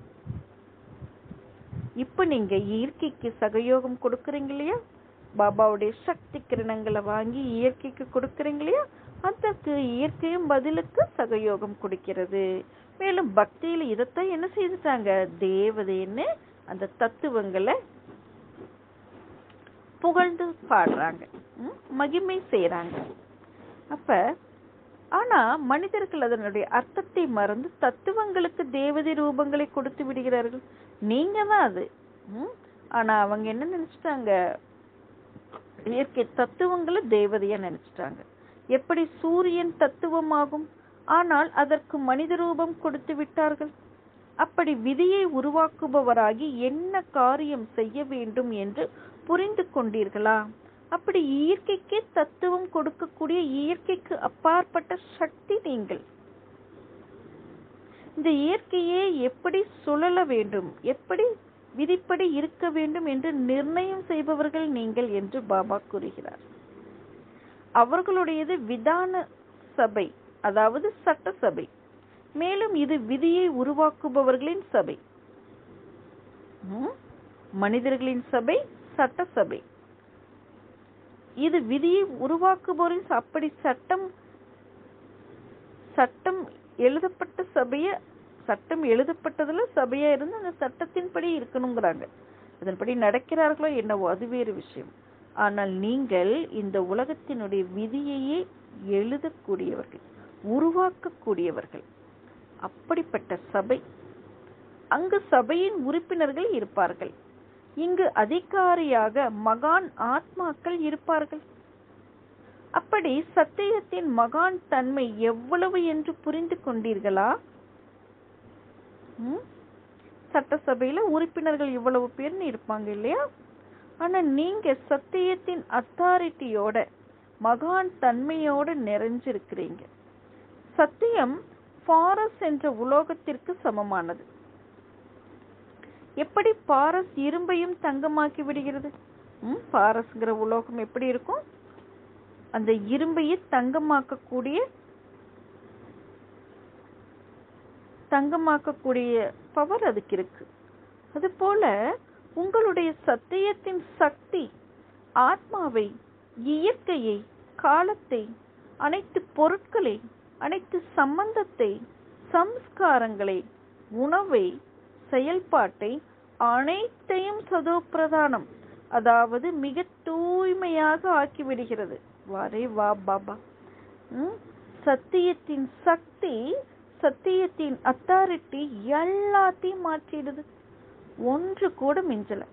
இப்ப நீங்க இயற்கைக்கு சகயோகம் கொடுக்கறீங்க இல்லையா பாபாவுடைய சக்தி கிரணங்களை வாங்கி இயற்கைக்கு கொடுக்கறீங்க இல்லையா அதற்கு இயற்கையும் பதிலுக்கு சகயோகம் கொடுக்கிறது மேலும் பக்தியில இதைத்தான் என்ன செய்துட்டாங்க தேவதைன்னு அந்த தத்துவங்களை புகழ்ந்து பாடுறாங்க ம்? மகிமை செய்றாங்க அப்ப ஆனா மனிதர்கள் அதனுடைய அர்த்தத்தை மறந்து தத்துவங்களுக்கு தேவதை ரூபங்களை கொடுத்து விடுகிறார்கள் நீங்க தான் அது ம்? ஆனா அவங்க என்ன நினைச்சிட்டாங்க இயற்கை தத்துவங்களை தேவதையா நினைச்சிட்டாங்க எப்படி சூரியன் தத்துவமாகும் ஆனால் அதற்கு மனித ரூபம் கொடுத்து விட்டார்கள் அப்படி விதியை உருவாக்குபவராகி என்ன காரியம் செய்ய வேண்டும் என்று புரிந்து கொண்டீர்களா அப்படி இயற்கைக்கே தத்துவம் கொடுக்கக்கூடிய இயற்கைக்கு அப்பாற்பட்ட சக்தி நீங்கள் இந்த இயற்கையே எப்படி சுழல வேண்டும் எப்படி விதிப்படி இருக்க வேண்டும் என்று நிர்ணயம் செய்பவர்கள் நீங்கள் என்று பாபா கூறுகிறார் அவர்களுடையது விதான சபை அதாவது சட்ட சபை மேலும் இது விதியை உருவாக்குபவர்களின் சபை ம்? மனிதர்களின் சபை சட்ட சபை இது விதியை உருவாக்குபவரின் ச- அப்படி சட்டம் சட்டம் எழுதப்பட்ட சபைய சட்டம் எழுதப்பட்டதுல சபையா இருந்து அந்த சட்டத்தின்படி இருக்கணுங்கிறாங்க அதன்படி நடக்கிறார்களோ என்னவோ அது வேறு விஷயம் ஆனால் நீங்கள் இந்த உலகத்தினுடைய விதியையே எழுதக்கூடியவர்கள் உருவாக்கக்கூடியவர்கள் அப்படிப்பட்ட சபை அங்கு சபையின் உறுப்பினர்கள் இருப்பார்கள் இங்கு அதிகாரியாக மகான் ஆத்மாக்கள் இருப்பார்கள் அப்படி சத்தியத்தின் மகான் தன்மை எவ்வளவு என்று புரிந்து கொண்டீர்களா ம்? சட்டசபையில உறுப்பினர்கள் இவ்வளவு பேர்னு இருப்பாங்க இல்லையா ஆனா நீங்க சத்தியத்தின் அத்தாரிட்டியோட மகான் தன்மையோட நிறைஞ்சிருக்கிறீங்க சத்தியம் பாரஸ் என்ற உலோகத்திற்கு சமமானது எப்படி பாரஸ் இரும்பையும் தங்கமாக்கி விடுகிறது ம், பாரஸ்ங்கிற உலோகம் எப்படி இருக்கும் அந்த இரும்பையே தங்கமாக்கக்கூடிய தங்கமாக்கக்கூடிய பவர் அதுக்கு இருக்கு அதுபோல உங்களுடைய சத்தியத்தின் சக்தி ஆத்மாவை இயற்கையை காலத்தை அனைத்து பொருட்களை அனைத்து சம்பந்தத்தை சம்ஸ்காரங்களை உணவை செயல்பாட்டை அனைத்தையும் சதோ பிரதானம் அதாவது மிக தூய்மையாக ஆக்கிவிடுகிறது வரே வா பாபா ம்? சத்தியத்தின் சக்தி சத்தியத்தின் அத்தாரிட்டி எல்லாத்தையும் மாற்றிடுது ஒன்று கூட மிஞ்சல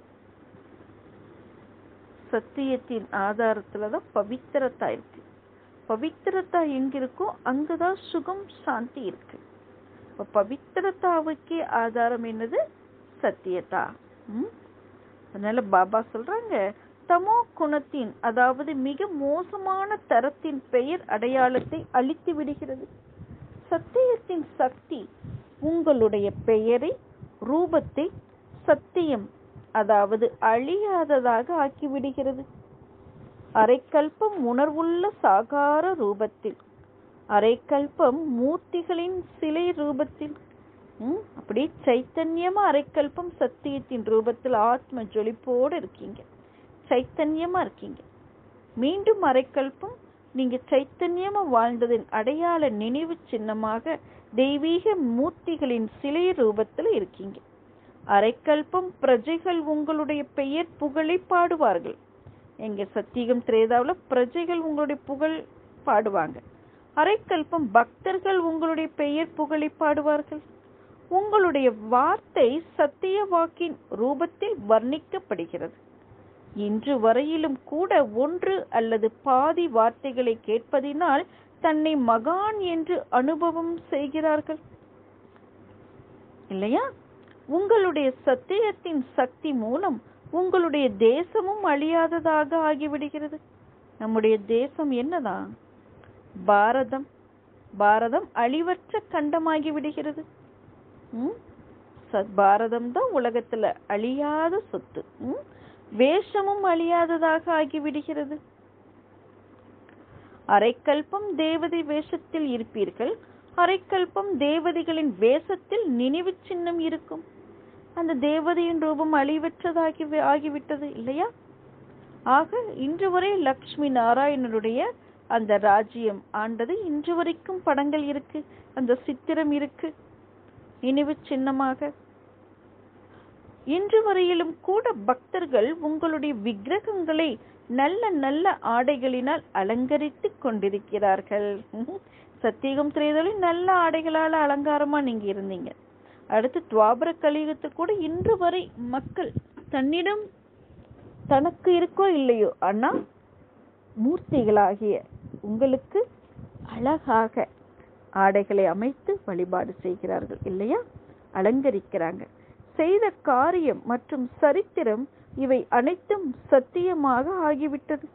சத்தியத்தின் ஆதாரத்துல தான் பவித்திரத்தா இருக்கு பவித்திரத்தா எங்க இருக்கோ அங்கதான் சுகம் சாந்தி இருக்கு இப்ப பவித்திரத்தாவுக்கே ஆதாரம் என்னது சத்தியதா ம்? அதனால பாபா சொல்றாங்க தமோ குணத்தின் அதாவது மிக மோசமான தரத்தின் பெயர் அடையாளத்தை அழித்து விடுகிறது சத்தியத்தின் சக்தி உங்களுடைய பெயரை ரூபத்தை சத்தியம் அதாவது அழியாததாக ஆக்கிவிடுகிறது அரைக்கல்பம் உணர்வுள்ள சாகார ரூபத்தில் அரைக்கல்பம் மூர்த்திகளின் சிலை ரூபத்தில் ம், அப்படி சைத்தன்யமா அரைக்கல்பம் சத்தியத்தின் ரூபத்தில் ஆத்ம ஜொலிப்போடு இருக்கீங்க சைத்தன்யமா இருக்கீங்க மீண்டும் அரைக்கல்பம் நீங்க சைத்தன்யமா வாழ்ந்ததின் அடையாள நினைவு சின்னமாக தெய்வீக மூர்த்திகளின் சிலை ரூபத்தில் இருக்கீங்க அரைக்கல்பம் பிரஜைகள் உங்களுடைய பெயர் புகழை பாடுவார்கள் எங்க சத்தியகம் திரேதாவுல பிரஜைகள் உங்களுடைய புகழ் பாடுவாங்க அரைக்கல்பம் பக்தர்கள் உங்களுடைய பெயர் புகழை பாடுவார்கள் உங்களுடைய வார்த்தை சத்திய வாக்கின் ரூபத்தில் வர்ணிக்கப்படுகிறது இன்று வரையிலும் கூட ஒன்று அல்லது பாதி வார்த்தைகளை கேட்பதினால் தன்னை மகான் என்று அனுபவம் செய்கிறார்கள் இல்லையா உங்களுடைய சத்தியத்தின் சக்தி மூலம் உங்களுடைய தேசமும் அழியாததாக ஆகிவிடுகிறது நம்முடைய தேசம் என்னதான் பாரதம் பாரதம் அழிவற்ற கண்டமாகி விடுகிறது ம்? ச- பாரதம் தான் உலகத்துல அழியாத சொத்து ம்? வேஷமும் அழியாததாக ஆகிவிடுகிறது அரைக்கல்பம் தேவதை வேஷத்தில் இருப்பீர்கள் அரைக்கல்பம் தேவதைகளின் வேஷத்தில் நினைவு சின்னம் இருக்கும் அந்த தேவதையின் ரூபம் அழிவற்றதாகி ஆகிவிட்டது இல்லையா ஆக இன்று வரை லக்ஷ்மி நாராயணனுடைய அந்த ராஜ்யம் ஆண்டது இன்று வரைக்கும் படங்கள் இருக்கு அந்த சித்திரம் இருக்கு நினைவு சின்னமாக இன்று வரையிலும் கூட பக்தர்கள் உங்களுடைய விக்கிரகங்களை நல்ல நல்ல ஆடைகளினால் அலங்கரித்துக் கொண்டிருக்கிறார்கள் ம்ஹும். சத்தியகம் திரேதலில் நல்ல ஆடைகளால அலங்காரமா நீங்க இருந்தீங்க அடுத்து துவாபர கலியுகத்தில் கூட இன்று வரை மக்கள் தன்னிடம் தனக்கு இருக்கோ இல்லையோ ஆனா மூர்த்திகளாகிய உங்களுக்கு அழகாக ஆடைகளை அமைத்து வழிபாடு செய்கிறார்கள் இல்லையா அலங்கரிக்கிறாங்க செய்த காரியம் மற்றும் சரித்திரம் இவை அனைத்தும் சத்தியமாக ஆகிவிட்டது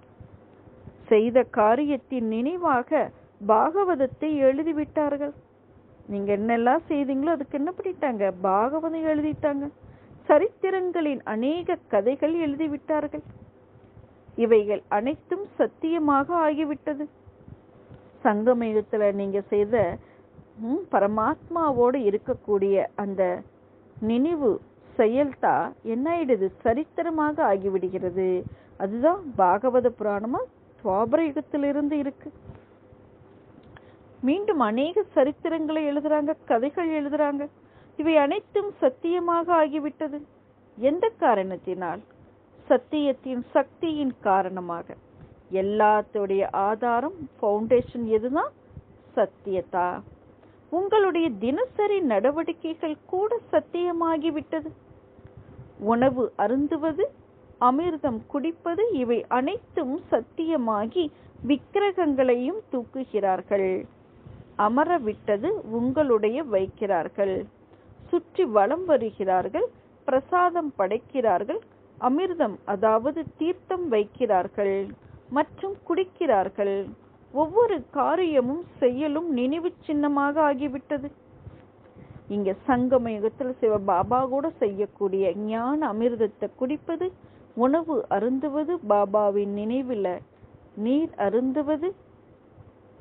செய்த காரியத்தின் நினைவாக பாகவதத்தை எழுதிவிட்டார்கள் நீங்க என்னெல்லாம் செய்தீங்களோ அதுக்கு என்ன பண்ணிட்டாங்க பாகவதம் எழுதிட்டாங்க சரித்திரங்களின் அநேக கதைகள் எழுதிவிட்டார்கள் இவைகள் அனைத்தும் சத்தியமாக ஆகிவிட்டது சங்கமயுகத்துல நீங்க செய்த ம், பரமாத்மாவோடு இருக்கக்கூடிய அந்த நினைவு செயல்தா என்ன ஆயிடுது சரித்திரமாக ஆகிவிடுகிறது அதுதான் பாகவத புராணமா துவாபர யுகத்திலிருந்து இருக்கு மீண்டும் அநேக சரித்திரங்களை எழுதுறாங்க கதைகள் எழுதுறாங்க இவை அனைத்தும் சத்தியமாக ஆகிவிட்டது எந்த காரணத்தினால் சத்தியத்தின் சக்தியின் காரணமாக எல்லாத்துடைய ஆதாரம் ஃபவுண்டேஷன் எதுதான் சத்தியதா உங்களுடைய தினசரி நடவடிக்கைகள் கூட சத்தியமாகிவிட்டது உணவு அருந்துவது அமிர்தம் குடிப்பது இவை அனைத்தும் சத்தியமாகி விக்கிரகங்களையும் தூக்குகிறார்கள் அமர விட்டது உங்களுடைய வைக்கிறார்கள் சுற்றி வலம் வருகிறார்கள் பிரசாதம் படைக்கிறார்கள் அமிர்தம் அதாவது தீர்த்தம் வைக்கிறார்கள் மற்றும் குடிக்கிறார்கள் ஒவ்வொரு காரியமும் செயலும் நினைவு சின்னமாக ஆகிவிட்டது இங்க சங்கம யுகத்துல சிவ பாபா கூட செய்யக்கூடிய ஞான அமிர்தத்தை குடிப்பது உணவு அருந்துவது பாபாவின் நினைவில் நீர் அருந்துவது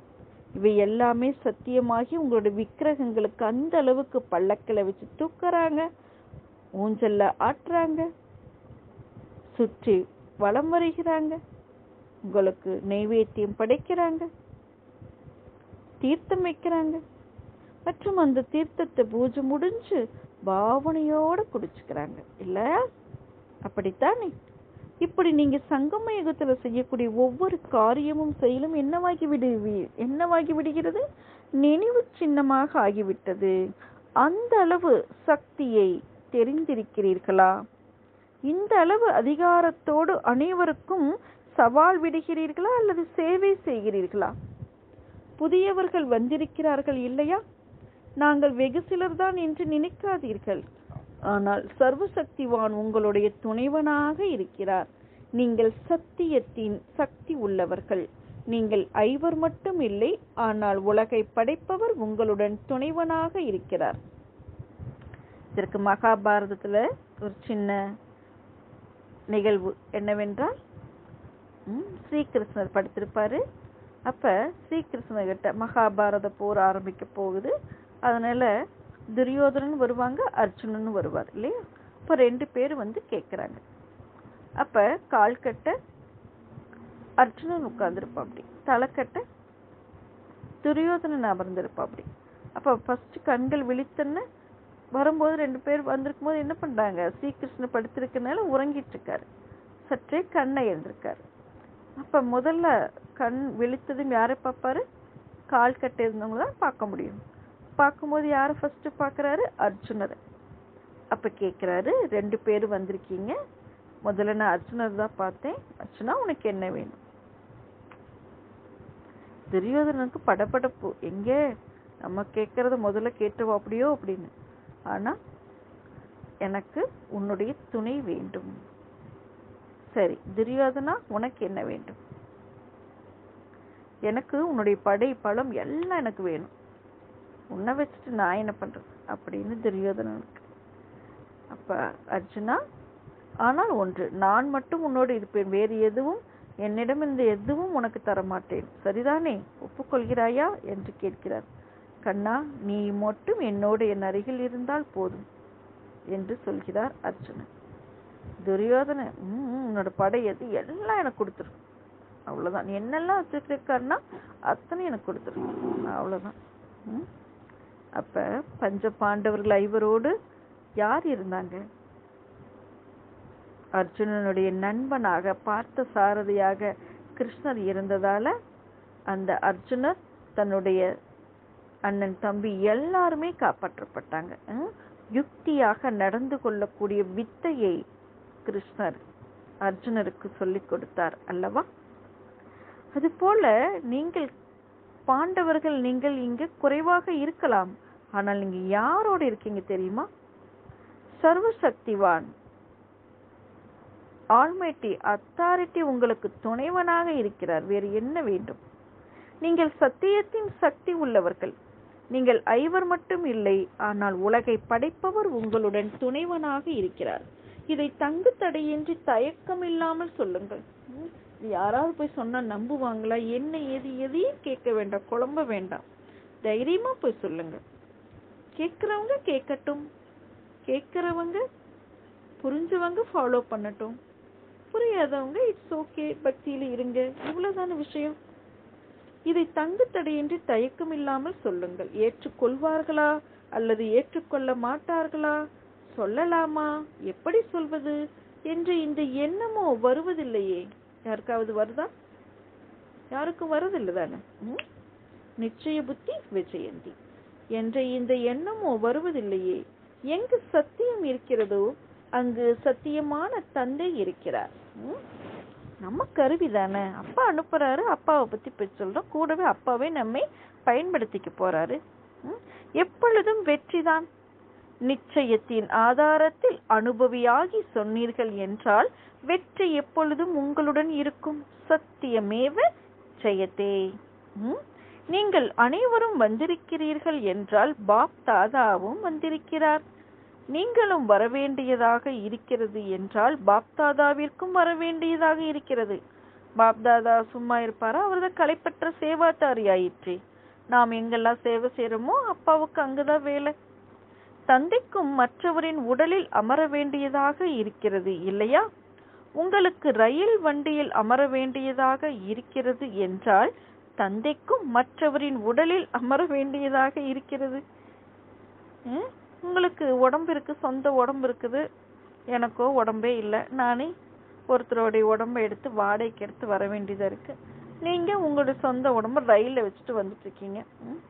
இவை எல்லாமே சத்தியமாகி உங்களுடைய விக்கிரகங்களுக்கு அந்த அளவுக்கு பல்லக்கில் வச்சு தூக்குறாங்க ஊஞ்சல்ல ஆட்டுறாங்க சுற்றி வலம் வருகிறாங்க உங்களுக்கு நெய்வேத்தியம் படைக்கிறாங்க தீர்த்தம் வைக்கிறாங்க மற்றும் அந்த தீர்த்தத்தை பூஜை முடிஞ்சு பாவனையோட குடிச்சுக்கிறாங்க இல்ல அப்படித்தானே இப்படி நீங்க சங்கம யுகத்துல செய்யக்கூடிய ஒவ்வொரு காரியமும் செயலும் என்னவாகி விடு என்னவாகி விடுகிறது நினைவு சின்னமாக ஆகிவிட்டது அந்த அளவு சக்தியை தெரிந்திருக்கிறீர்களா இந்த அளவு அதிகாரத்தோடு அனைவருக்கும் சவால் விடுகிறீர்களா அல்லது சேவை செய்கிறீர்களா புதியவர்கள் வந்திருக்கிறார்கள் இல்லையா நாங்கள் வெகு சிலர்தான் என்று நினைக்காதீர்கள் ஆனால் சர்வசக்திவான் உங்களுடைய துணைவனாக இருக்கிறார் நீங்கள் சத்தியத்தின் சக்தி உள்ளவர்கள் நீங்கள் ஐவர் மட்டும் இல்லை ஆனால் உலகை படைப்பவர் உங்களுடன் துணைவனாக இருக்கிறார் இதற்கு மகாபாரதத்துல ஒரு சின்ன நிகழ்வு என்னவென்றால் ம், ஸ்ரீகிருஷ்ணர் படுத்திருப்பாரு அப்ப ஸ்ரீகிருஷ்ணர் கிட்ட மகாபாரத போர் ஆரம்பிக்க போகுது அதனால துரியோதனன் வருவாங்க அர்ஜுனன் வருவார் இல்லையா இப்ப ரெண்டு பேர் வந்து கேக்குறாங்க அப்ப கால் கட்ட அர்ஜுனன் உட்கார்ந்துருப்பா அப்படி தலைக்கட்ட துரியோதனன் அமர்ந்திருப்பா அப்படி அப்ப ஃபர்ஸ்ட் கண்கள் விழித்தன வரும்போது ரெண்டு பேர் வந்திருக்கும் போது என்ன பண்றாங்க ஸ்ரீகிருஷ்ணன் படுத்திருக்கனால உறங்கிட்டு இருக்காரு சற்றே கண்ணை எழுந்திருக்காரு அப்ப முதல்ல கண் விழித்ததும் யாரை பார்ப்பாரு கால் கட்ட இருந்தவங்க தான் பார்க்க முடியும் பார்க்கும்போது யாரை ஃபர்ஸ்ட் பார்க்கறாரு அர்ஜுனரை அப்ப கேக்குறாரு ரெண்டு பேர் வந்திருக்கீங்க முதல்ல நான் அர்ஜுனர் தான் பார்த்தேன் அர்ஜுனா உனக்கு என்ன வேணும் துரியோதனனுக்கு படபடப்பு எங்க நம்ம கேட்கறத முதல்ல கேட்டுவா அப்படியோ அப்படின்னு ஆனா எனக்கு உன்னுடைய துணை வேண்டும் சரி துரியோதனா உனக்கு என்ன வேண்டும் எனக்கு உன்னுடைய படை பலம் எல்லாம் எனக்கு வேணும் உன்னை வச்சுட்டு நான் என்ன பண்றது அப்படின்னு துரியோதனனுக்கு அப்ப அர்ஜுனா ஆனால் ஒன்று நான் மட்டும் உன்னோடு இருப்பேன் வேறு எதுவும் என்னிடம் இந்த எதுவும் உனக்கு தர மாட்டேன் சரிதானே ஒப்புக்கொள்கிறாயா என்று கேட்கிறார் கண்ணா நீ மட்டும் என்னோடு என் அருகில் இருந்தால் போதும் என்று சொல்கிறார் அர்ஜுனன் துரியோதனன் "ம், ம், உன்னோட படை எது எல்லாம் எனக்கு கொடுத்துரு அவ்வளவுதான் நீ என்னெல்லாம் வச்சிருக்காருன்னா அத்தனை எனக்கு கொடுத்துரு அவ்வளவுதான் ம். அப்ப பஞ்ச பாண்டவர்கள் ஐவரோடு யார் இருந்தாங்க அர்ஜுனனுடைய நண்பனாக பார்த்த சாரதியாக கிருஷ்ணர் இருந்ததால அந்த அர்ஜுனர் தன்னுடைய அண்ணன் தம்பி எல்லாருமே காப்பாற்றப்பட்டாங்க ம்? யுக்தியாக நடந்து கொள்ளக்கூடிய வித்தையை கிருஷ்ணர் அர்ஜுனருக்கு சொல்லிக் கொடுத்தார் அல்லவா அதுபோல நீங்கள் பாண்டவர்கள் நீங்கள் இங்கு குறைவாக இருக்கலாம் ஆனால் நீங்க யாரோடு இருக்கீங்க தெரியுமா சர்வசக்திவான் ஆல்மைட்டி அத்தாரிட்டி உங்களுக்கு துணைவனாக இருக்கிறார் வேறு என்ன வேண்டும் நீங்கள் சத்தியத்தின் சக்தி உள்ளவர்கள் நீங்கள் ஐவர் மட்டும் இல்லை ஆனால் உலகை படைப்பவர் உங்களுடன் துணைவனாக இருக்கிறார் இதை தங்கு தடையின்றி தயக்கம் இல்லாமல் சொல்லுங்கள் ம், இது யாராவது போய் சொன்னா நம்புவாங்களா என்ன எது எதையும் கேட்க வேண்டாம் குழம்ப வேண்டாம் தைரியமா போய் சொல்லுங்க கேட்கிறவங்க கேட்கட்டும் கேட்கிறவங்க புரிஞ்சவங்க ஃபாலோ பண்ணட்டும் புரியாதவங்க இட்ஸ் ஓகே பக்தியில இருங்க இவ்வளவுதான விஷயம் இதை தங்கு தடையின்றி தயக்கம் இல்லாமல் சொல்லுங்கள் ஏற்றுக்கொள்வார்களா அல்லது ஏற்றுக்கொள்ள மாட்டார்களா சொல்லலாமா எப்படி சொல்வது என்று இந்த எண்ணமோ வருவதில்லையே யாருக்காவது வருதா யாருக்கும் வரதில்லை தானே ம்? நிச்சய புத்தி விஜயந்தி என்ற இந்த எண்ணமோ வருவதில்லையே எங்கு சத்தியம் இருக்கிறதோ அங்கு சத்தியமான தந்தை இருக்கிறார் ம்? நம்ம கருவி தானே அப்பா அனுப்புறாரு அப்பாவை பத்தி போய் சொல்றோம் கூடவே அப்பாவே நம்மை பயன்படுத்திக்க போறாரு ம்? எப்பொழுதும் வெற்றிதான் நிச்சயத்தின் ஆதாரத்தில் அனுபவியாகி சொன்னீர்கள் என்றால் வெற்றி எப்பொழுதும் உங்களுடன் இருக்கும் சத்தியமேவ ஜெயத்தே ம்? நீங்கள் அனைவரும் வந்திருக்கிறீர்கள் என்றால் பாப் தாதாவும் வந்திருக்கிறார் நீங்களும் வரவேண்டியதாக இருக்கிறது என்றால் பாப்தாதாவிற்கும் வரவேண்டியதாக இருக்கிறது பாப்தாதா சும்மா இருப்பாரா அவர்தான் கலைப்பற்ற சேவாதாரி ஆயிற்றே நாம் எங்கெல்லாம் சேவை செய்யறோமோ அப்பாவுக்கு அங்கதான் வேலை தந்தைக்கும் மற்றவரின் உடலில் அமர வேண்டியதாக இருக்கிறது இல்லையா உங்களுக்கு ரயில் வண்டியில் அமர வேண்டியதாக இருக்கிறது என்றால் தந்தைக்கும் மற்றவரின் உடலில் அமர வேண்டியதாக இருக்கிறது ம்? உங்களுக்கு உடம்பு இருக்கு சொந்த உடம்பு இருக்குது எனக்கோ உடம்பே இல்லை நானே ஒருத்தருடைய உடம்பை எடுத்து வாடகைக்கு எடுத்து வர வேண்டியதா இருக்கு நீங்க உங்களுடைய சொந்த உடம்ப ரயில்ல வச்சுட்டு வந்துட்டு இருக்கீங்க ம்?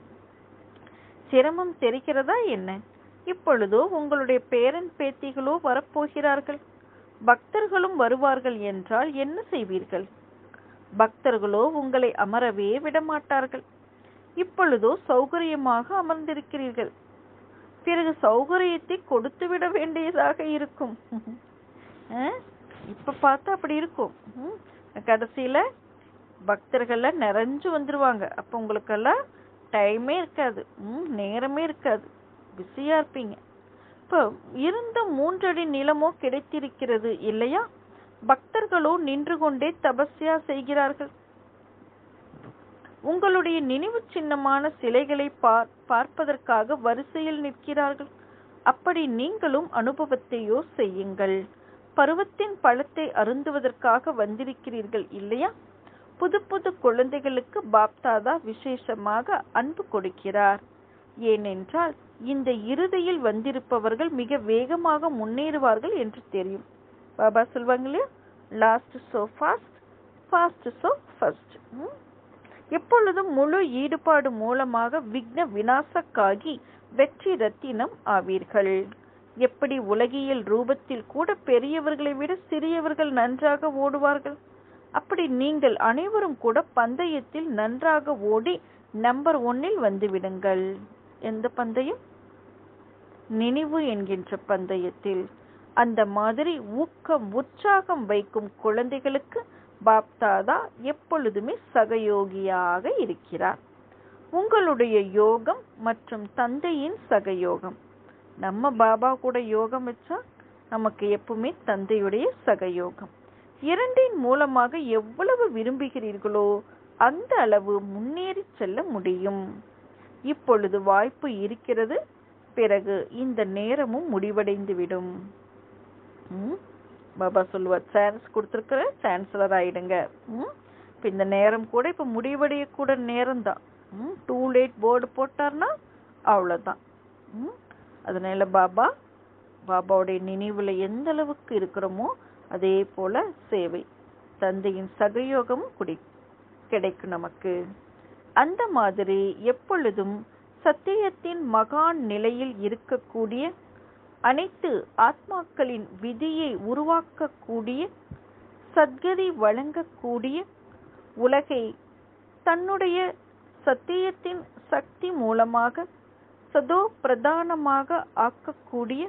சிரமம் தெரிகிறதா என்ன இப்பொழுதோ உங்களுடைய பேரன் பேத்திகளோ வரப்போகிறார்கள் பக்தர்களும் வருவார்கள் என்றால் என்ன செய்வீர்கள் பக்தர்களோ உங்களை அமரவே விடமாட்டார்கள் இப்பொழுதோ சௌகரியமாக அமர்ந்திருக்கிறீர்கள் பிறகு சௌகரியத்தை கொடுத்து விட வேண்டியதாக இருக்கும் அஹ்? இப்ப பார்த்தா அப்படி இருக்கும் ம். கடைசியில பக்தர்கள்ல நிறைஞ்சு வந்துருவாங்க அப்ப உங்களுக்கெல்லாம் டைமே இருக்காது ம், நேரமே இருக்காது பிஸியா இருப்பீங்க இப்போ இருந்த மூன்றடி நிலமோ கிடைத்திருக்கிறது இல்லையா பக்தர்களோ நின்று கொண்டே தபஸ்யா செய்கிறார்கள் உங்களுடைய நினைவு சின்னமான சிலைகளை பார் பார்ப்பதற்காக வரிசையில் நிற்கிறார்கள் அப்படி நீங்களும் அனுபவத்தையோ செய்யுங்கள் பருவத்தின் பழத்தை அருந்துவதற்காக வந்திருக்கிறீர்கள் இல்லையா புது புது குழந்தைகளுக்கு பாப்தாதா விசேஷமாக அன்பு கொடுக்கிறார் ஏனென்றால் இந்த இறுதியில் வந்திருப்பவர்கள் மிக வேகமாக முன்னேறுவார்கள் என்று தெரியும் பாபா சொல்வாங்க இல்லையா last so fast fast so first எப்பொழுதும் முழு ஈடுபாடு மூலமாக விக்ன விநாசக்காகி வெற்றி ரத்தினம் ஆவீர்கள் எப்படி உலகியல் ரூபத்தில் கூட பெரியவர்களை விட சிறியவர்கள் நன்றாக ஓடுவார்கள் அப்படி நீங்கள் அனைவரும் கூட பந்தயத்தில் நன்றாக ஓடி நம்பர் ஒன்னில் வந்துவிடுங்கள் எந்த பந்தயம் நினைவு என்கின்ற பந்தயத்தில் அந்த மாதிரி ஊக்கம் உற்சாகம் வைக்கும் குழந்தைகளுக்கு பாப்தாதா எப்பொழுதுமே சகயோகியாக இருக்கிறார் உங்களுடைய யோகம் மற்றும் தந்தையின் சகயோகம் நம்ம பாபா கூட யோகம் வச்சா நமக்கு எப்பவுமே தந்தையுடைய சகயோகம் இரண்டின் மூலமாக எவ்வளவு விரும்புகிறீர்களோ அந்த அளவு முன்னேறி செல்ல முடியும் இப்பொழுது வாய்ப்பு இருக்கிறது பிறகு இந்த நேரமும் முடிவடைந்து விடும் பாபா சொல்லுவார் சான்ஸ் கொடுத்துருக்குற சான்சலர் ஆயிடுங்க ம்? இப்ப இந்த நேரம் கூட இப்ப முடிவடைய கூட நேரம் தான் டூ லேட் போர்டு போட்டார்னா அவ்வளவுதான் ம்? அதனால பாபா பாபாவுடைய நினைவுல எந்த அளவுக்கு இருக்கிறோமோ அதே போல சேவை தந்தையின் சகயோகமும் குடி கிடைக்கும் நமக்கு அந்த மாதிரி எப்பொழுதும் சத்தியத்தின் மகான் நிலையில் இருக்கக்கூடிய அனைத்து ஆத்மாக்களின் விதியை உருவாக்கக்கூடிய சத்கதி வழங்கக்கூடிய உலகை தன்னுடைய சத்தியத்தின் சக்தி மூலமாக சதோ பிரதானமாக ஆக்கக்கூடிய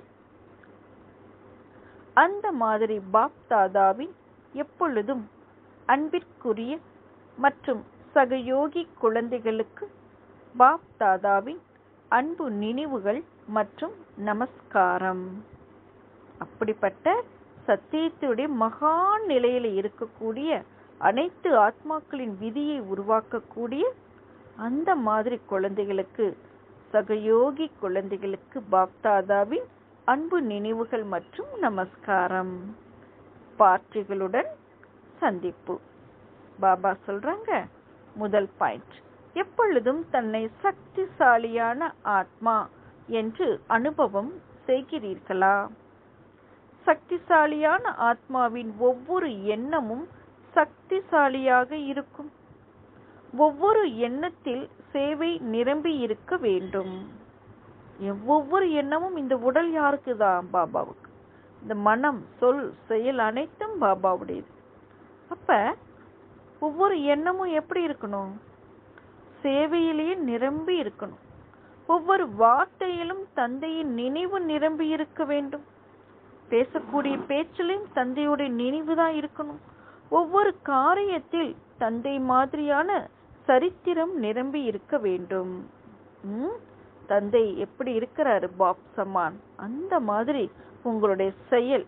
அந்த மாதிரி பாப் தாதாவின் எப்பொழுதும் அன்பிற்குரிய மற்றும் சகயோகி குழந்தைகளுக்கு பாப் தாதாவின் அன்பு நினைவுகள் மற்றும் நமஸ்காரம் அப்படிப்பட்ட சத்தியத்துடைய மகான் நிலையில இருக்கக்கூடிய அனைத்து ஆத்மாக்களின் விதியை உருவாக்கக்கூடிய அந்த மாதிரி குழந்தைகளுக்கு சகயோகி குழந்தைகளுக்கு பாப்தாதாவின் அன்பு நினைவுகள் மற்றும் நமஸ்காரம் பார்ட்டிகளுடன் சந்திப்பு பாபா சொல்றாங்க முதல் பாயிண்ட் எப்பொழுதும் தன்னை சக்திசாலியான ஆத்மா என்று அனுபவம் செய்கிறீர்களா சக்திசாலியான ஆத்மாவின் ஒவ்வொரு எண்ணமும் சக்திசாலியாக இருக்கும் ஒவ்வொரு எண்ணத்தில் சேவை நிரம்பி இருக்க வேண்டும் ஒவ்வொரு எண்ணமும் இந்த உடல் யாருக்குதான் பாபாவுக்கு இந்த மனம் சொல் செயல் அனைத்தும் பாபாவுடையது அப்ப ஒவ்வொரு எண்ணமும் எப்படி இருக்கணும் சேவையிலேயே நிரம்பி இருக்கணும் ஒவ்வொரு வார்த்தையிலும் தந்தையின் நினைவு நிரம்பி இருக்க வேண்டும் பேசக்கூடிய பேச்சிலையும் தந்தையுடைய நினைவு தான் இருக்கணும் ஒவ்வொரு காரியத்தில் தந்தை மாதிரியான சரித்திரம் நிரம்பி இருக்க வேண்டும் ம்? தந்தை எப்படி இருக்கிறாரு பாப் சமான் அந்த மாதிரி உங்களுடைய செயல்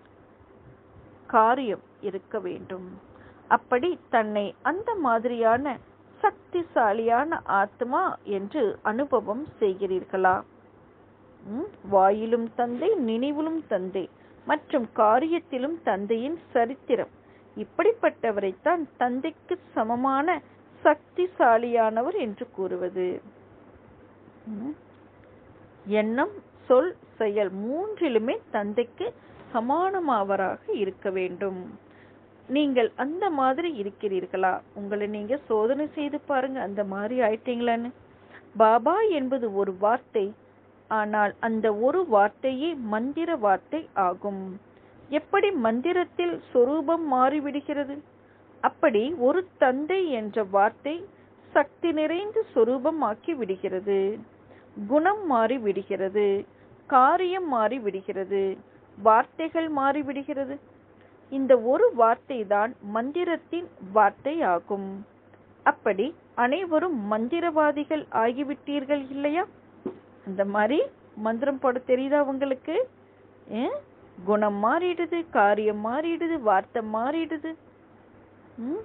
காரியம் இருக்க வேண்டும் அப்படி தன்னை அந்த மாதிரியான சக்திசாலியான ஆத்மா என்று அனுபவம் செய்கிறீர்களா ம், வாயிலும் தந்தை நினைவிலும் தந்தை மற்றும் காரியத்திலும் தந்தையின் சரித்திரம் இப்படிப்பட்டவரைத்தான் தந்தைக்கு சமமான சக்திசாலியானவர் என்று கூறுவது ம். எண்ணம் சொல் செயல் மூன்றிலுமே தந்தைக்கு சமானமாவராக இருக்க வேண்டும் நீங்கள் அந்த மாதிரி இருக்கிறீர்களா உங்களை நீங்க சோதனை செய்து பாருங்க அந்த மாதிரி ஆயிட்டீங்களான்னு பாபா என்பது ஒரு வார்த்தை ஆனால் அந்த ஒரு வார்த்தையே மந்திர வார்த்தை ஆகும் எப்படி மந்திரத்தில் சொரூபம் மாறிவிடுகிறது அப்படி ஒரு தந்தை என்ற வார்த்தை சக்தி நிறைந்த சொரூபமாக்கி விடுகிறது குணம் மாறி விடுகிறது காரியம் மாறி விடுகிறது வார்த்தைகள் மாறி விடுகிறது இந்த ஒரு வார்த்தை தான் மந்திரத்தின் வார்த்தை ஆகும் அப்படி அனைவரும் மந்திரவாதிகள் ஆகிவிட்டீர்கள் இல்லையா அந்த மாதிரி மந்திரம் போட தெரியுதா உங்களுக்கு ஏ? குணம் மாறிடுது காரியம் மாறிடுது வார்த்தை மாறிடுது ம்?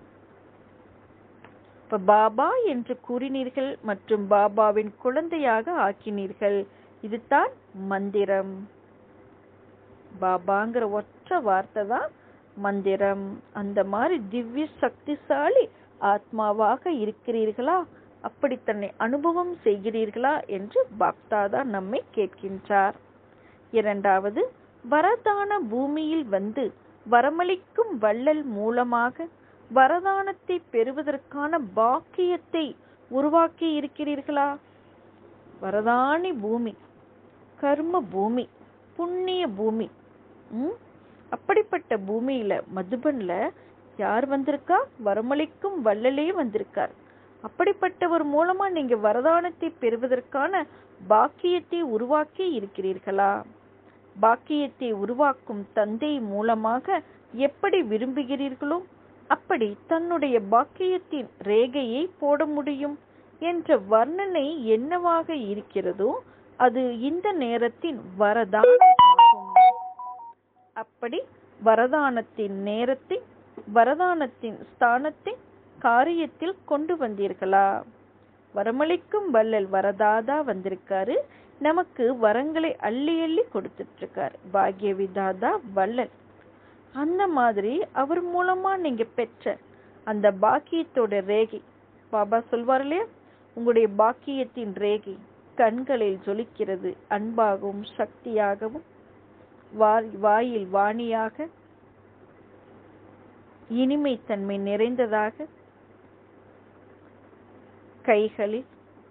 இப்ப பாபா என்று கூறினீர்கள் மற்றும் பாபாவின் குழந்தையாக ஆக்கினீர்கள் இதுதான் மந்திரம் பாபாங்கிற ஒற்ற வார்த்தை தான் மந்திரம் அந்த மாதிரி திவ்ய சக்திசாலி ஆத்மாவாக இருக்கிறீர்களா அப்படி தன்னை அனுபவம் செய்கிறீர்களா என்று பக்தாதா நம்மை கேட்கின்றார் இரண்டாவது வரதான பூமியில் வந்து வரமளிக்கும் வள்ளல் மூலமாக வரதானத்தை பெறுவதற்கான பாக்கியத்தை உருவாக்கி இருக்கிறீர்களா வரதானி பூமி கர்ம பூமி புண்ணிய பூமி ம்? அப்படிப்பட்ட பூமியில மதுபன்ல யார் வந்திருக்கா வரமளிக்கும் வள்ளலே வந்திருக்கார் அப்படிப்பட்டவர் மூலமா நீங்க வரதானத்தை பெறுவதற்கான பாக்கியத்தை உருவாக்கி இருக்கிறீர்களா பாக்கியத்தை உருவாக்கும் தந்தை மூலமாக எப்படி விரும்புகிறீர்களோ அப்படி தன்னுடைய பாக்கியத்தின் ரேகையை போட முடியும் என்ற வர்ணனை என்னவாக இருக்கிறதோ அது இந்த நேரத்தின் வரதானம் ஆகும் அப்படி வரதானத்தின் நேரத்தை வரதானத்தின் ஸ்தானத்தை காரியத்தில் கொண்டு வந்தீர்களா வரமளிக்கும் வள்ளல் வரதாதா வந்திருக்காரு நமக்கு வரங்களை அள்ளி அள்ளி கொடுத்துட்டு இருக்காரு பாக்ய விதாதா வள்ளல் அந்த மாதிரி அவர் மூலமா நீங்க பெற்ற அந்த பாக்கியத்தோட ரேகை பாபா சொல்வார் இல்லையா உங்களுடைய பாக்கியத்தின் ரேகை கண்களில் ஜொலிக்கிறது அன்பாகவும் சக்தியாகவும் வா- வாயில் வாணியாக இனிமைத்தன்மை நிறைந்ததாக கைகளில்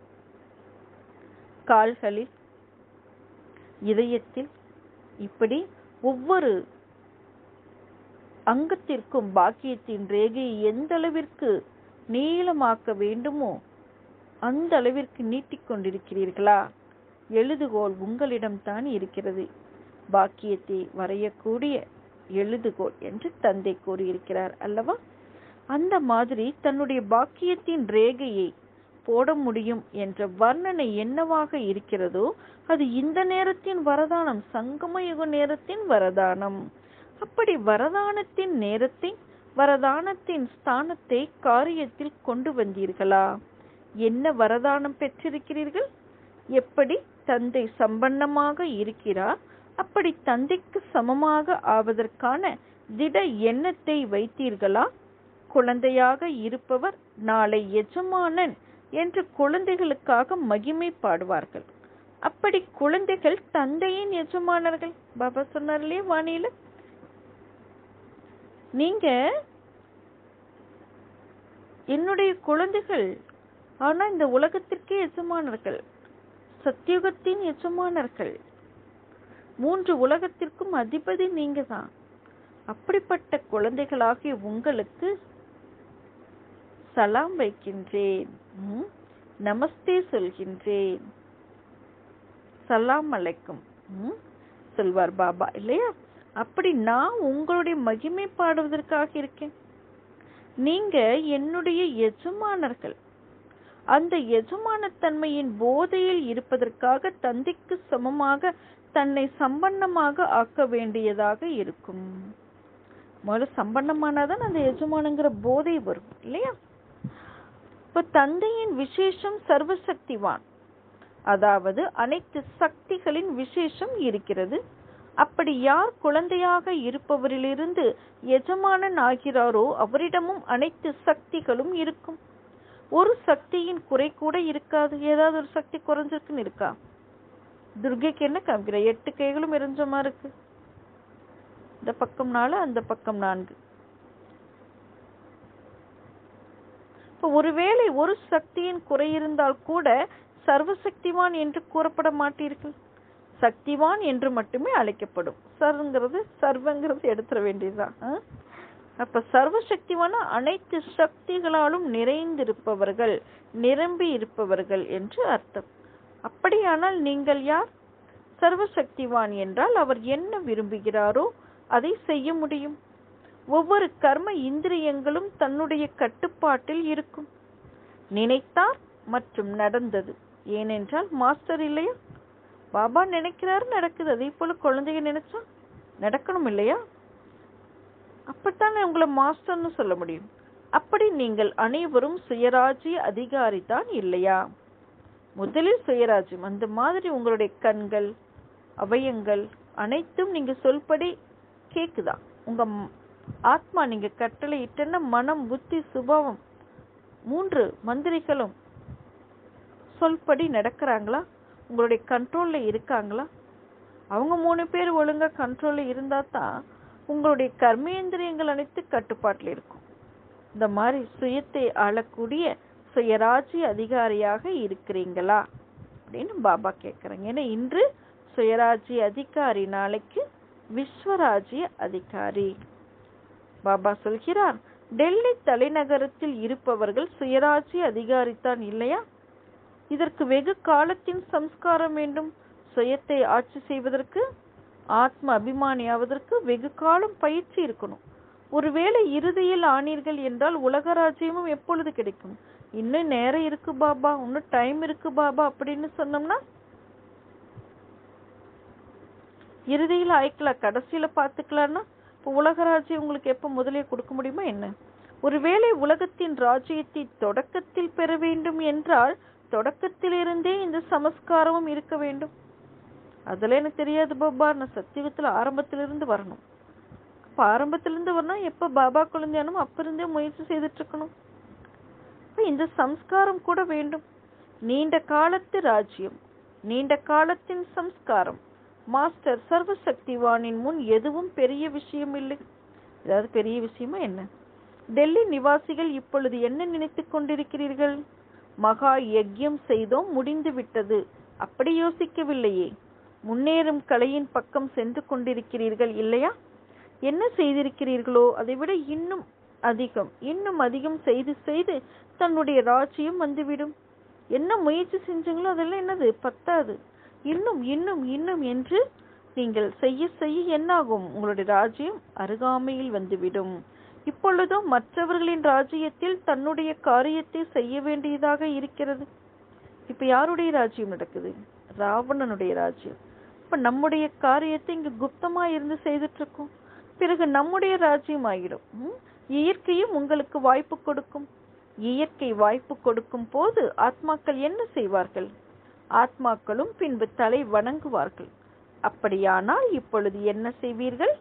கால்களில் இதயத்தில் இப்படி ஒவ்வொரு அங்கத்திற்கும் பாக்கியத்தின் ரேகையை எந்த அளவிற்கு நீளமாக்க வேண்டுமோ அந்த அளவிற்கு நீட்டிக் கொண்டிருக்கிறீர்களா எழுதுகோல் உங்களிடம்தான் இருக்கிறது பாக்கியத்தை வரையக்கூடிய எழுதுகோல் என்று தந்தை கூறியிருக்கிறார் அல்லவா அந்த மாதிரி தன்னுடைய பாக்கியத்தின் ரேகையை போட முடியும் என்ற வர்ணனை என்னவாக இருக்கிறதோ அது இந்த நேரத்தின் வரதானம் சங்கம யுக நேரத்தின் வரதானம் அப்படி வரதானத்தின் நேரத்தை வரதானத்தின் ஸ்தானத்தை காரியத்தில் கொண்டு வந்தீர்களா என்ன வரதானம் பெற்றிருக்கிறீர்கள் எப்படி தந்தை சம்பன்னமாக இருக்கிறார் அப்படி தந்தைக்கு சமமாக ஆவதற்கான திட எண்ணத்தை வைத்தீர்களா குழந்தையாக இருப்பவர் நாளை எஜமானன் என்று குழந்தைகளுக்காக மகிமை பாடுவார்கள் அப்படி குழந்தைகள் தந்தையின் எஜமானர்கள் பாபா சொன்னார் இல்லையா வாணியில நீங்க என்னுடைய குழந்தைகள் ஆனா இந்த உலகத்திற்கே எஜமானர்கள் சத்தியுகத்தின் எஜமானர்கள் மூன்று உலகத்திற்கும் அதிபதி நீங்க தான் அப்படிப்பட்ட குழந்தைகளாகிய உங்களுக்கு சலாம் வைக்கின்றேன் ம், நமஸ்தே சொல்கின்றேன் சலாம் அலைக்கும் ம், சொல்வார் பாபா இல்லையா அப்படி நான் உங்களுடைய மகிமை பாடுவதற்காக இருக்கேன் நீங்க என்னுடைய எஜமானர்கள் அந்த எஜமானத்தன்மையின் போதையில் இருப்பதற்காக தந்தைக்கு சமமாக தன்னை சம்பன்னமாக ஆக்க வேண்டியதாக இருக்கும் முதல்ல சம்பன்னமானாதான் அந்த எஜமானங்கிற போதை வரும் இல்லையா இப்ப தந்தையின் விசேஷம் சர்வசக்திவான் அதாவது அனைத்து சக்திகளின் விசேஷம் இருக்கிறது அப்படி யார் குழந்தையாக இருப்பவரிலிருந்து எஜமானன் ஆகிறாரோ அவரிடமும் அனைத்து சக்திகளும் இருக்கும் ஒரு சக்தியின் குறை கூட இருக்காது ஏதாவது ஒரு சக்தி குறைஞ்சிருக்குன்னு இருக்கா துர்கைக்கு என்ன காமிக்கிற எட்டு கைகளும் எரிஞ்சமா இருக்கு இந்த பக்கம் நாலு அந்த பக்கம் நான்கு இப்ப ஒருவேளை ஒரு சக்தியின் குறை இருந்தால் கூட சர்வசக்திவான் என்று கூறப்பட மாட்டீர்கள் சக்திவான் என்று மட்டுமே அழைக்கப்படும் சர்ங்கிறது சர்வங்கிறது எடுத்துட வேண்டியதுதான் ஆ? அப்ப சர்வசக்திவான அனைத்து சக்திகளாலும் நிறைந்திருப்பவர்கள் நிரம்பி இருப்பவர்கள் என்று அர்த்தம் அப்படியானால் நீங்கள் யார் சர்வசக்திவான் என்றால் அவர் என்ன விரும்புகிறாரோ அதை செய்ய முடியும் ஒவ்வொரு கர்ம இந்திரியங்களும் தன்னுடைய கட்டுப்பாட்டில் இருக்கும் நினைத்தார் மற்றும் நடந்தது ஏனென்றால் மாஸ்டர் இல்லையா பாபா நினைக்கிறாரு நடக்குது அதே போல குழந்தைங்க நினைச்சா நடக்கணும் இல்லையா அப்படித்தானே உங்களை மாஸ்டர்னு சொல்ல முடியும் அப்படி நீங்கள் அனைவரும் சுயராஜ்ய அதிகாரி தான் இல்லையா முதலில் சுயராஜ்யம் அந்த மாதிரி உங்களுடைய கண்கள் அவயங்கள் அனைத்தும் நீங்க சொல்படி கேக்குதா உங்க ம்- ஆத்மா நீங்க கட்டளை இட்டன மனம் புத்தி சுபாவம் மூன்று மந்திரிகளும் சொல்படி நடக்கிறாங்களா உங்களுடைய கண்ட்ரோல்ல இருக்காங்களா அவங்க மூணு பேர் ஒழுங்கா கண்ட்ரோல்ல இருந்தா தான் உங்களுடைய கர்மேந்திரியங்கள் அனைத்து கட்டுப்பாட்டில் இருக்கும் இந்த மாதிரி சுயத்தை ஆளக்கூடிய சுயராஜ்ய அதிகாரியாக இருக்கிறீங்களா அப்படின்னு பாபா கேட்குறாங்க ஏன்னா இன்று சுயராஜ்ய அதிகாரி நாளைக்கு விஸ்வராஜ்ய அதிகாரி பாபா சொல்கிறார் டெல்லி தலைநகரத்தில் இருப்பவர்கள் சுயராஜ்ய அதிகாரிதான் இல்லையா இதற்கு வெகு காலத்தின் சம்ஸ்காரம் வேண்டும் சுயத்தை ஆட்சி செய்வதற்கு ஆத்ம அபிமானியாவதற்கு வெகு காலம் பயிற்சி இருக்கணும் ஒருவேளை இறுதியில் ஆனீர்கள் என்றால் உலக ராஜ்யமும் எப்பொழுது கிடைக்கும் இன்னும் நேரம் இருக்கு பாபா இன்னும் டைம் இருக்கு பாபா அப்படின்னு சொன்னோம்னா இறுதியில் ஆயிக்கலாம் கடைசியில பாத்துக்கலாம்னா இப்போ உலக ராஜ்யம் உங்களுக்கு எப்ப முதலே கொடுக்க முடியுமா என்ன ஒருவேளை உலகத்தின் ராஜ்யத்தை தொடக்கத்தில் பெற வேண்டும் என்றால் தொடக்கத்திலிருந்தே இந்த சமஸ்காரமும் இருக்க வேண்டும் அதெல்லாம் எனக்கு தெரியாது பாபா நான் சத்தியத்துல ஆரம்பத்திலிருந்து வரணும் அப்ப ஆரம்பத்திலிருந்து வரணும் எப்ப பாபா குழந்தையானும் அப்ப இருந்தே முயற்சி செய்துட்டு இருக்கணும் அப்ப இந்த சம்ஸ்காரம் கூட வேண்டும் நீண்ட காலத்து ராஜ்யம் நீண்ட காலத்தின் சம்ஸ்காரம் மாஸ்டர் சர்வசக்திவானின் முன் எதுவும் பெரிய விஷயம் இல்லை ஏதாவது பெரிய விஷயமா என்ன டெல்லி நிவாசிகள் இப்பொழுது என்ன நினைத்துக் கொண்டிருக்கிறீர்கள் மகா யஜ்யம் செய்தோம் முடிந்து விட்டது அப்படி யோசிக்கவில்லையே முன்னேறும் கலையின் பக்கம் சென்று கொண்டிருக்கிறீர்கள் இல்லையா என்ன செய்திருக்கிறீர்களோ அதை விட இன்னும் அதிகம் இன்னும் அதிகம் செய்து செய்து தன்னுடைய ராஜ்யம் வந்துவிடும் என்ன முயற்சி செஞ்சீங்களோ அதெல்லாம் என்னது பத்தாது இன்னும் இன்னும் இன்னும் என்று நீங்கள் செய்ய செய்ய என்னாகும் உங்களுடைய ராஜ்யம் அருகாமையில் வந்துவிடும் இப்பொழுதும் மற்றவர்களின் ராஜ்யத்தில் தன்னுடைய காரியத்தை செய்ய வேண்டியதாக இருக்கிறது இப்ப யாருடைய ராஜ்யம் நடக்குது ராவணனுடைய ராஜ்யம் இப்ப நம்முடைய காரியத்தை இங்க குப்தமா இருந்து செய்துட்டு இருக்கோம் பிறகு நம்முடைய ராஜ்யம் ஆகிடும் ம்? இயற்கையும் உங்களுக்கு வாய்ப்பு கொடுக்கும் இயற்கை வாய்ப்பு கொடுக்கும் போது ஆத்மாக்கள் என்ன செய்வார்கள் ஆத்மாக்களும் பின்பு தலை வணங்குவார்கள் அப்படியானால் இப்பொழுது என்ன செய்வீர்கள்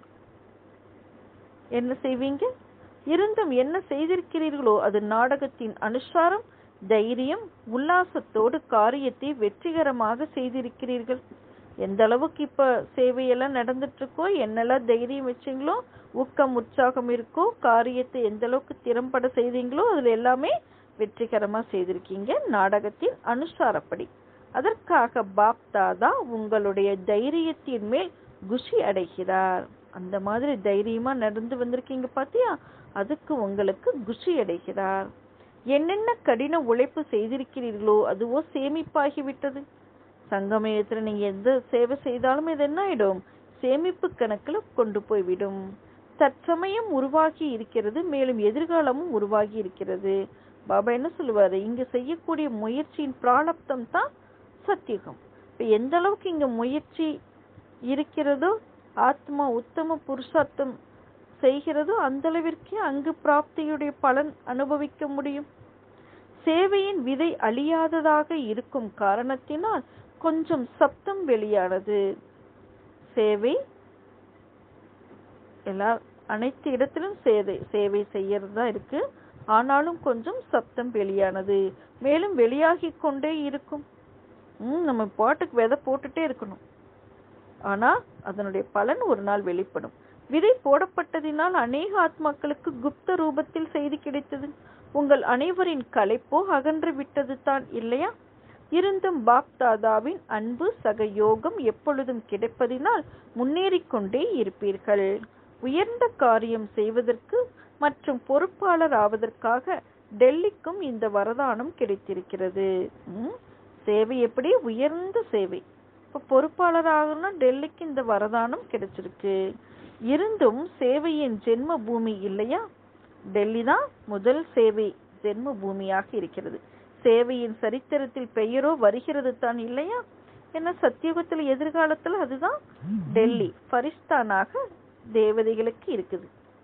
என்ன செய்வீங்க இருந்தும் என்ன செய்திருக்கிறீர்களோ அது நாடகத்தின் அனுசாரம் தைரியம் உல்லாசத்தோடு காரியத்தை வெற்றிகரமாக செய்திருக்கிறீர்கள் எந்த அளவுக்கு இப்ப சேவையெல்லாம் நடந்துட்டு இருக்கோ என்னெல்லாம் தைரியம் வச்சீங்களோ ஊக்கம் உற்சாகம் இருக்கோ காரியத்தை எந்த அளவுக்கு திறம்பட செய்தீங்களோ அதுல எல்லாமே வெற்றிகரமா செய்திருக்கீங்க நாடகத்தின் அனுசாரப்படி அதற்காக பாப் தாதா உங்களுடைய தைரியத்தின் மேல் குஷி அடைகிறார் அந்த மாதிரி தைரியமா நடந்து வந்திருக்கீங்க பாத்தியா அதுக்கு உங்களுக்கு குஷி அடைகிறார் என்னென்ன கடின உழைப்பு செய்திருக்கிறீர்களோ அதுவோ சேமிப்பாகிவிட்டது சங்கமயத்துல நீங்க எந்த சேவை செய்தாலும் இது என்ன ஆயிடும் சேமிப்பு கணக்குல கொண்டு போய்விடும் தற்சமயம் உருவாகி இருக்கிறது மேலும் எதிர்காலமும் உருவாகி இருக்கிறது பாபா என்ன சொல்லுவாரு இங்க செய்யக்கூடிய முயற்சியின் பிராணப்தம் தான் சத்தியகம் இப்ப எந்த அளவுக்கு இங்க முயற்சி இருக்கிறதோ ஆத்மா உத்தம புருஷார்த்தம் செய்கிறதோ அந்த அளவிற்கே அங்கு பிராப்தியுடைய பலன் அனுபவிக்க முடியும் சேவையின் விதை அழியாததாக இருக்கும் காரணத்தினால் கொஞ்சம் சப்தம் வெளியானது சேவை எல்லா அனைத்து இடத்திலும் சேவை சேவை செய்யறதா இருக்கு ஆனாலும் கொஞ்சம் சப்தம் வெளியானது மேலும் வெளியாகி கொண்டே இருக்கும் ம் நம்ம பாட்டுக்கு விதை போட்டுட்டே இருக்கணும் ஆனா அதனுடைய பலன் ஒரு நாள் வெளிப்படும் விதை போடப்பட்டதினால் அநேக ஆத்மாக்களுக்கு குப்த ரூபத்தில் செய்தி கிடைத்தது உங்கள் அனைவரின் களைப்போ அகன்று விட்டது தான் இல்லையா இருந்தும் பாப் தாதாவின் அன்பு சகயோகம் எப்பொழுதும் கிடைப்பதினால் முன்னேறிக் கொண்டே இருப்பீர்கள் உயர்ந்த காரியம் செய்வதற்கு மற்றும் பொறுப்பாளர் ஆவதற்காக டெல்லிக்கும் இந்த வரதானம் கிடைத்திருக்கிறது ம், சேவை எப்படி உயர்ந்த சேவை இப்ப பொறுப்பாளர் ஆகணும்னா டெல்லிக்கு இந்த வரதானம் கிடைச்சிருக்கு இருந்தும் சேவையின் ஜென்ம பூமி இல்லையா டெல்லி தான் முதல் சேவை ஜென்ம பூமியாக இருக்கிறது சேவையின் சரித்திரத்தில் பெயரோ வருகிறது தான் இல்லையா ஏன்னா சத்தியுகத்துல எதிர்காலத்துல அதுதான் டெல்லி பரிஸ்தானாக தேவதைகளுக்கு இருக்குது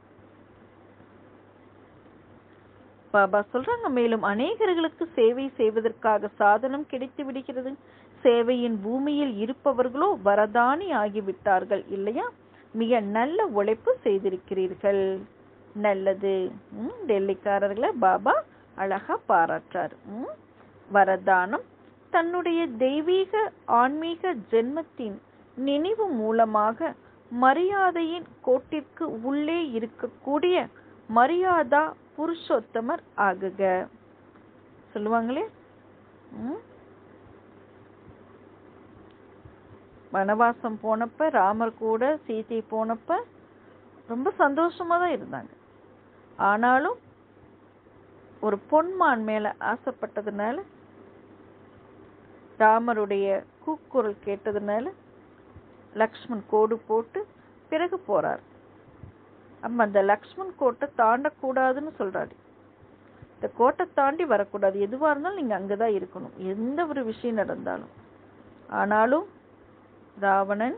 பாபா சொல்றாங்க மேலும் அநேகர்களுக்கு சேவை செய்வதற்காக சாதனம் கிடைத்து விடுகிறது சேவையின் பூமியில் இருப்பவர்களோ வரதானி ஆகிவிட்டார்கள் இல்லையா மிக நல்ல உழைப்பு செய்திருக்கிறீர்கள் நல்லது ம், டெல்லிக்காரர்களை பாபா அழகா பாராட்டுறார் ம், வரதானம் தன்னுடைய தெய்வீக ஆன்மீக ஜென்மத்தின் நினைவு மூலமாக மரியாதையின் கோட்டிற்கு உள்ளே இருக்கக்கூடிய மரியாதா புருஷோத்தமர் ஆகுக சொல்லுவாங்களே ம்? வனவாசம் போனப்ப ராமர் கூட சீதை போனப்ப ரொம்ப சந்தோஷமா தான் இருந்தாங்க ஆனாலும் ஒரு பொன்மான் மேல ஆசைப்பட்டதுனால ராமருடைய கூக்குரல் கேட்டதுனால லக்ஷ்மண் கோடு போட்டு பிறகு போறார் அப்ப அந்த லக்ஷ்மண் கோட்டை தாண்டக்கூடாதுன்னு சொல்றாரு இந்த கோட்டை தாண்டி வரக்கூடாது எதுவா இருந்தாலும் நீங்க அங்கதான் இருக்கணும் எந்த ஒரு விஷயம் நடந்தாலும் ஆனாலும் ராவணன்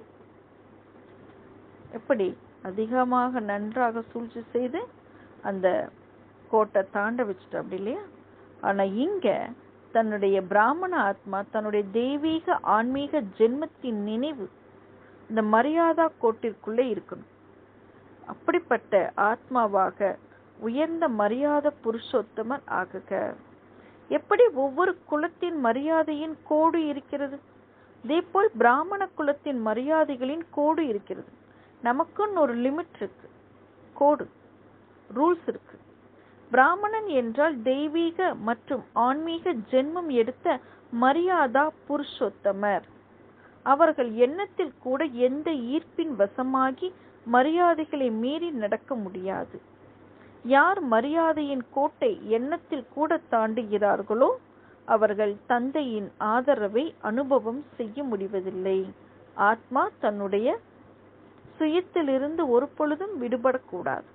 எப்படி அதிகமாக நன்றாக சூழ்ச்சி செய்து அந்த கோட்டை தாண்ட வச்சுட்டு அப்படி இல்லையா ஆனா இங்க தன்னுடைய பிராமண ஆத்மா தன்னுடைய தெய்வீக ஆன்மீக ஜென்மத்தின் நினைவு இந்த மரியாதா கோட்டிற்குள்ளே இருக்கணும் அப்படிப்பட்ட ஆத்மாவாக உயர்ந்த மரியாதை புருஷோத்தமர் ஆகுக எப்படி ஒவ்வொரு குலத்தின் மரியாதையின் கோடு இருக்கிறது இதேபோல் பிராமண குலத்தின் மரியாதைகளின் கோடு இருக்கிறது நமக்குன்னு ஒரு லிமிட் இருக்கு கோடு ரூல்ஸ் இருக்கு பிராமணன் என்றால் தெய்வீக மற்றும் ஆன்மீக ஜென்மம் எடுத்த மரியாதா புருஷோத்தமர் அவர்கள் எண்ணத்தில் கூட எந்த ஈர்ப்பின் வசமாகி மரியாதைகளை மீறி நடக்க முடியாது யார் மரியாதையின் கோட்டை எண்ணத்தில் கூட தாண்டுகிறார்களோ அவர்கள் தந்தையின் ஆதரவை அனுபவம் செய்ய முடிவதில்லை ஆத்மா தன்னுடைய சுயத்திலிருந்து ஒரு பொழுதும் விடுபடக்கூடாது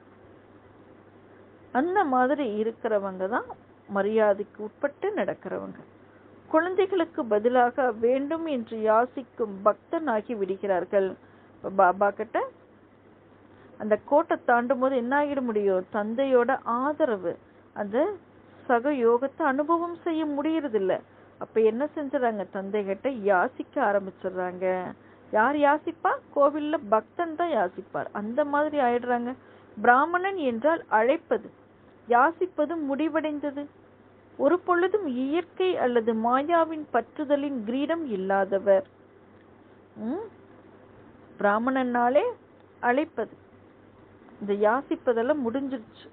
அந்த மாதிரி இருக்கிறவங்க தான் மரியாதைக்கு உட்பட்டு நடக்கிறவங்க குழந்தைகளுக்கு பதிலாக வேண்டும் என்று யாசிக்கும் பக்தனாகி விடுகிறார்கள் இப்ப பாபா கிட்ட அந்த கோட்டை தாண்டும் போது என்ன ஆகிட முடியும் தந்தையோட ஆதரவு அந்த சக யோகத்தை அனுபவம் செய்ய முடியறதில்ல அப்ப என்ன செஞ்சுறாங்க தந்தை கிட்ட யாசிக்க ஆரம்பிச்சிடுறாங்க யார் யாசிப்பா கோவில்ல பக்தன் தான் யாசிப்பார் அந்த மாதிரி ஆயிடுறாங்க பிராமணன் என்றால் அழைப்பது யாசிப்பது முடிவடைந்தது ஒரு பொழுதும் இயற்கை அல்லது மாயாவின் பற்றுதலின் கிரீடம் இல்லாதவர் ம்? பிராமணனாலே அழைப்பது இந்த யாசிப்பதெல்லாம் முடிஞ்சிருச்சு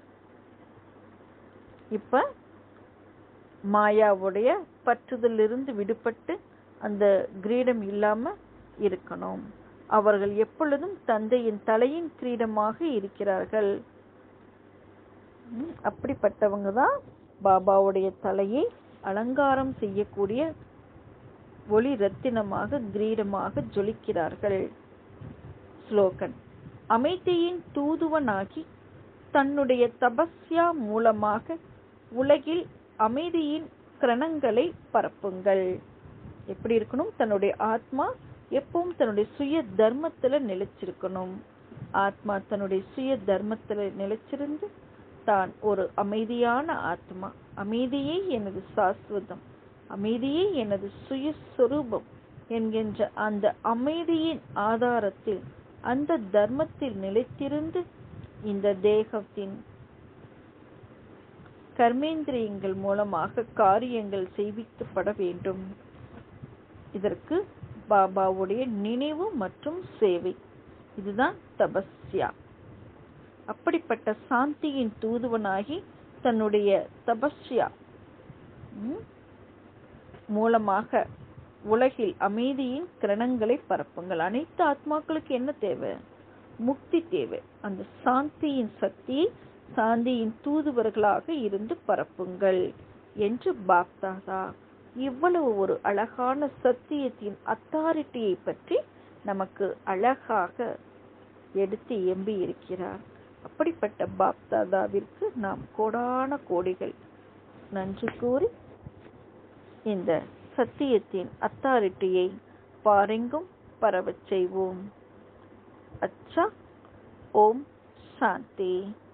இப்ப மாயாவுடைய பற்றுதலிருந்து விடுபட்டு அந்த கிரீடம் இல்லாம இருக்கணும் அவர்கள் எப்பொழுதும் தந்தையின் தலையின் கிரீடமாக இருக்கிறார்கள் ம், அப்படிப்பட்டவங்க தான் பாபாவுடைய தலையை அலங்காரம் செய்யக்கூடிய ஒளி ரத்தினமாக கிரீடமாக ஜொலிக்கிறார்கள் ஸ்லோகன் அமைதியின் தூதுவனாகி தன்னுடைய தபஸ்யா மூலமாக உலகில் அமைதியின் கிரணங்களை பரப்புங்கள் எப்படி இருக்கணும் தன்னுடைய ஆத்மா எப்பவும் தன்னுடைய சுய தர்மத்துல நிலைச்சிருக்கணும் ஆத்மா தன்னுடைய சுய தர்மத்துல நிலைச்சிருந்து தான் ஒரு அமைதியான ஆத்மா அமைதியே எனது சாஸ்வதம் அமைதியே எனது சுயஸ்வரூபம் என்கின்ற அந்த அமைதியின் ஆதாரத்தில் அந்த தர்மத்தில் நிலைத்திருந்து இந்த தேகத்தின் கர்மேந்திரியங்கள் மூலமாக காரியங்கள் செய்விக்கப்பட வேண்டும் இதற்கு பாபாவுடைய நினைவு மற்றும் சேவை இதுதான் தபஸ்யா அப்படிப்பட்ட சாந்தியின் தூதுவனாகி தன்னுடைய தபஸ்யா ம், மூலமாக உலகில் அமைதியின் கிரணங்களை பரப்புங்கள் அனைத்து ஆத்மாக்களுக்கு என்ன தேவை முக்தி தேவை அந்த சாந்தியின் சக்தியை சாந்தியின் தூதுவர்களாக இருந்து பரப்புங்கள் என்று பாப்தாதா இவ்வளவு ஒரு அழகான சத்தியத்தின் அத்தாரிட்டியை பற்றி நமக்கு அழகாக எடுத்து எம்பி இருக்கிறார் அப்படிப்பட்ட பாப்தாதாவிற்கு நாம் கோடான கோடிகள் நன்றி கூறி இந்த சத்தியத்தின் அத்தாரிட்டியை பாரெங்கும் பரவச் செய்வோம் அச்சா ஓம் சாந்தி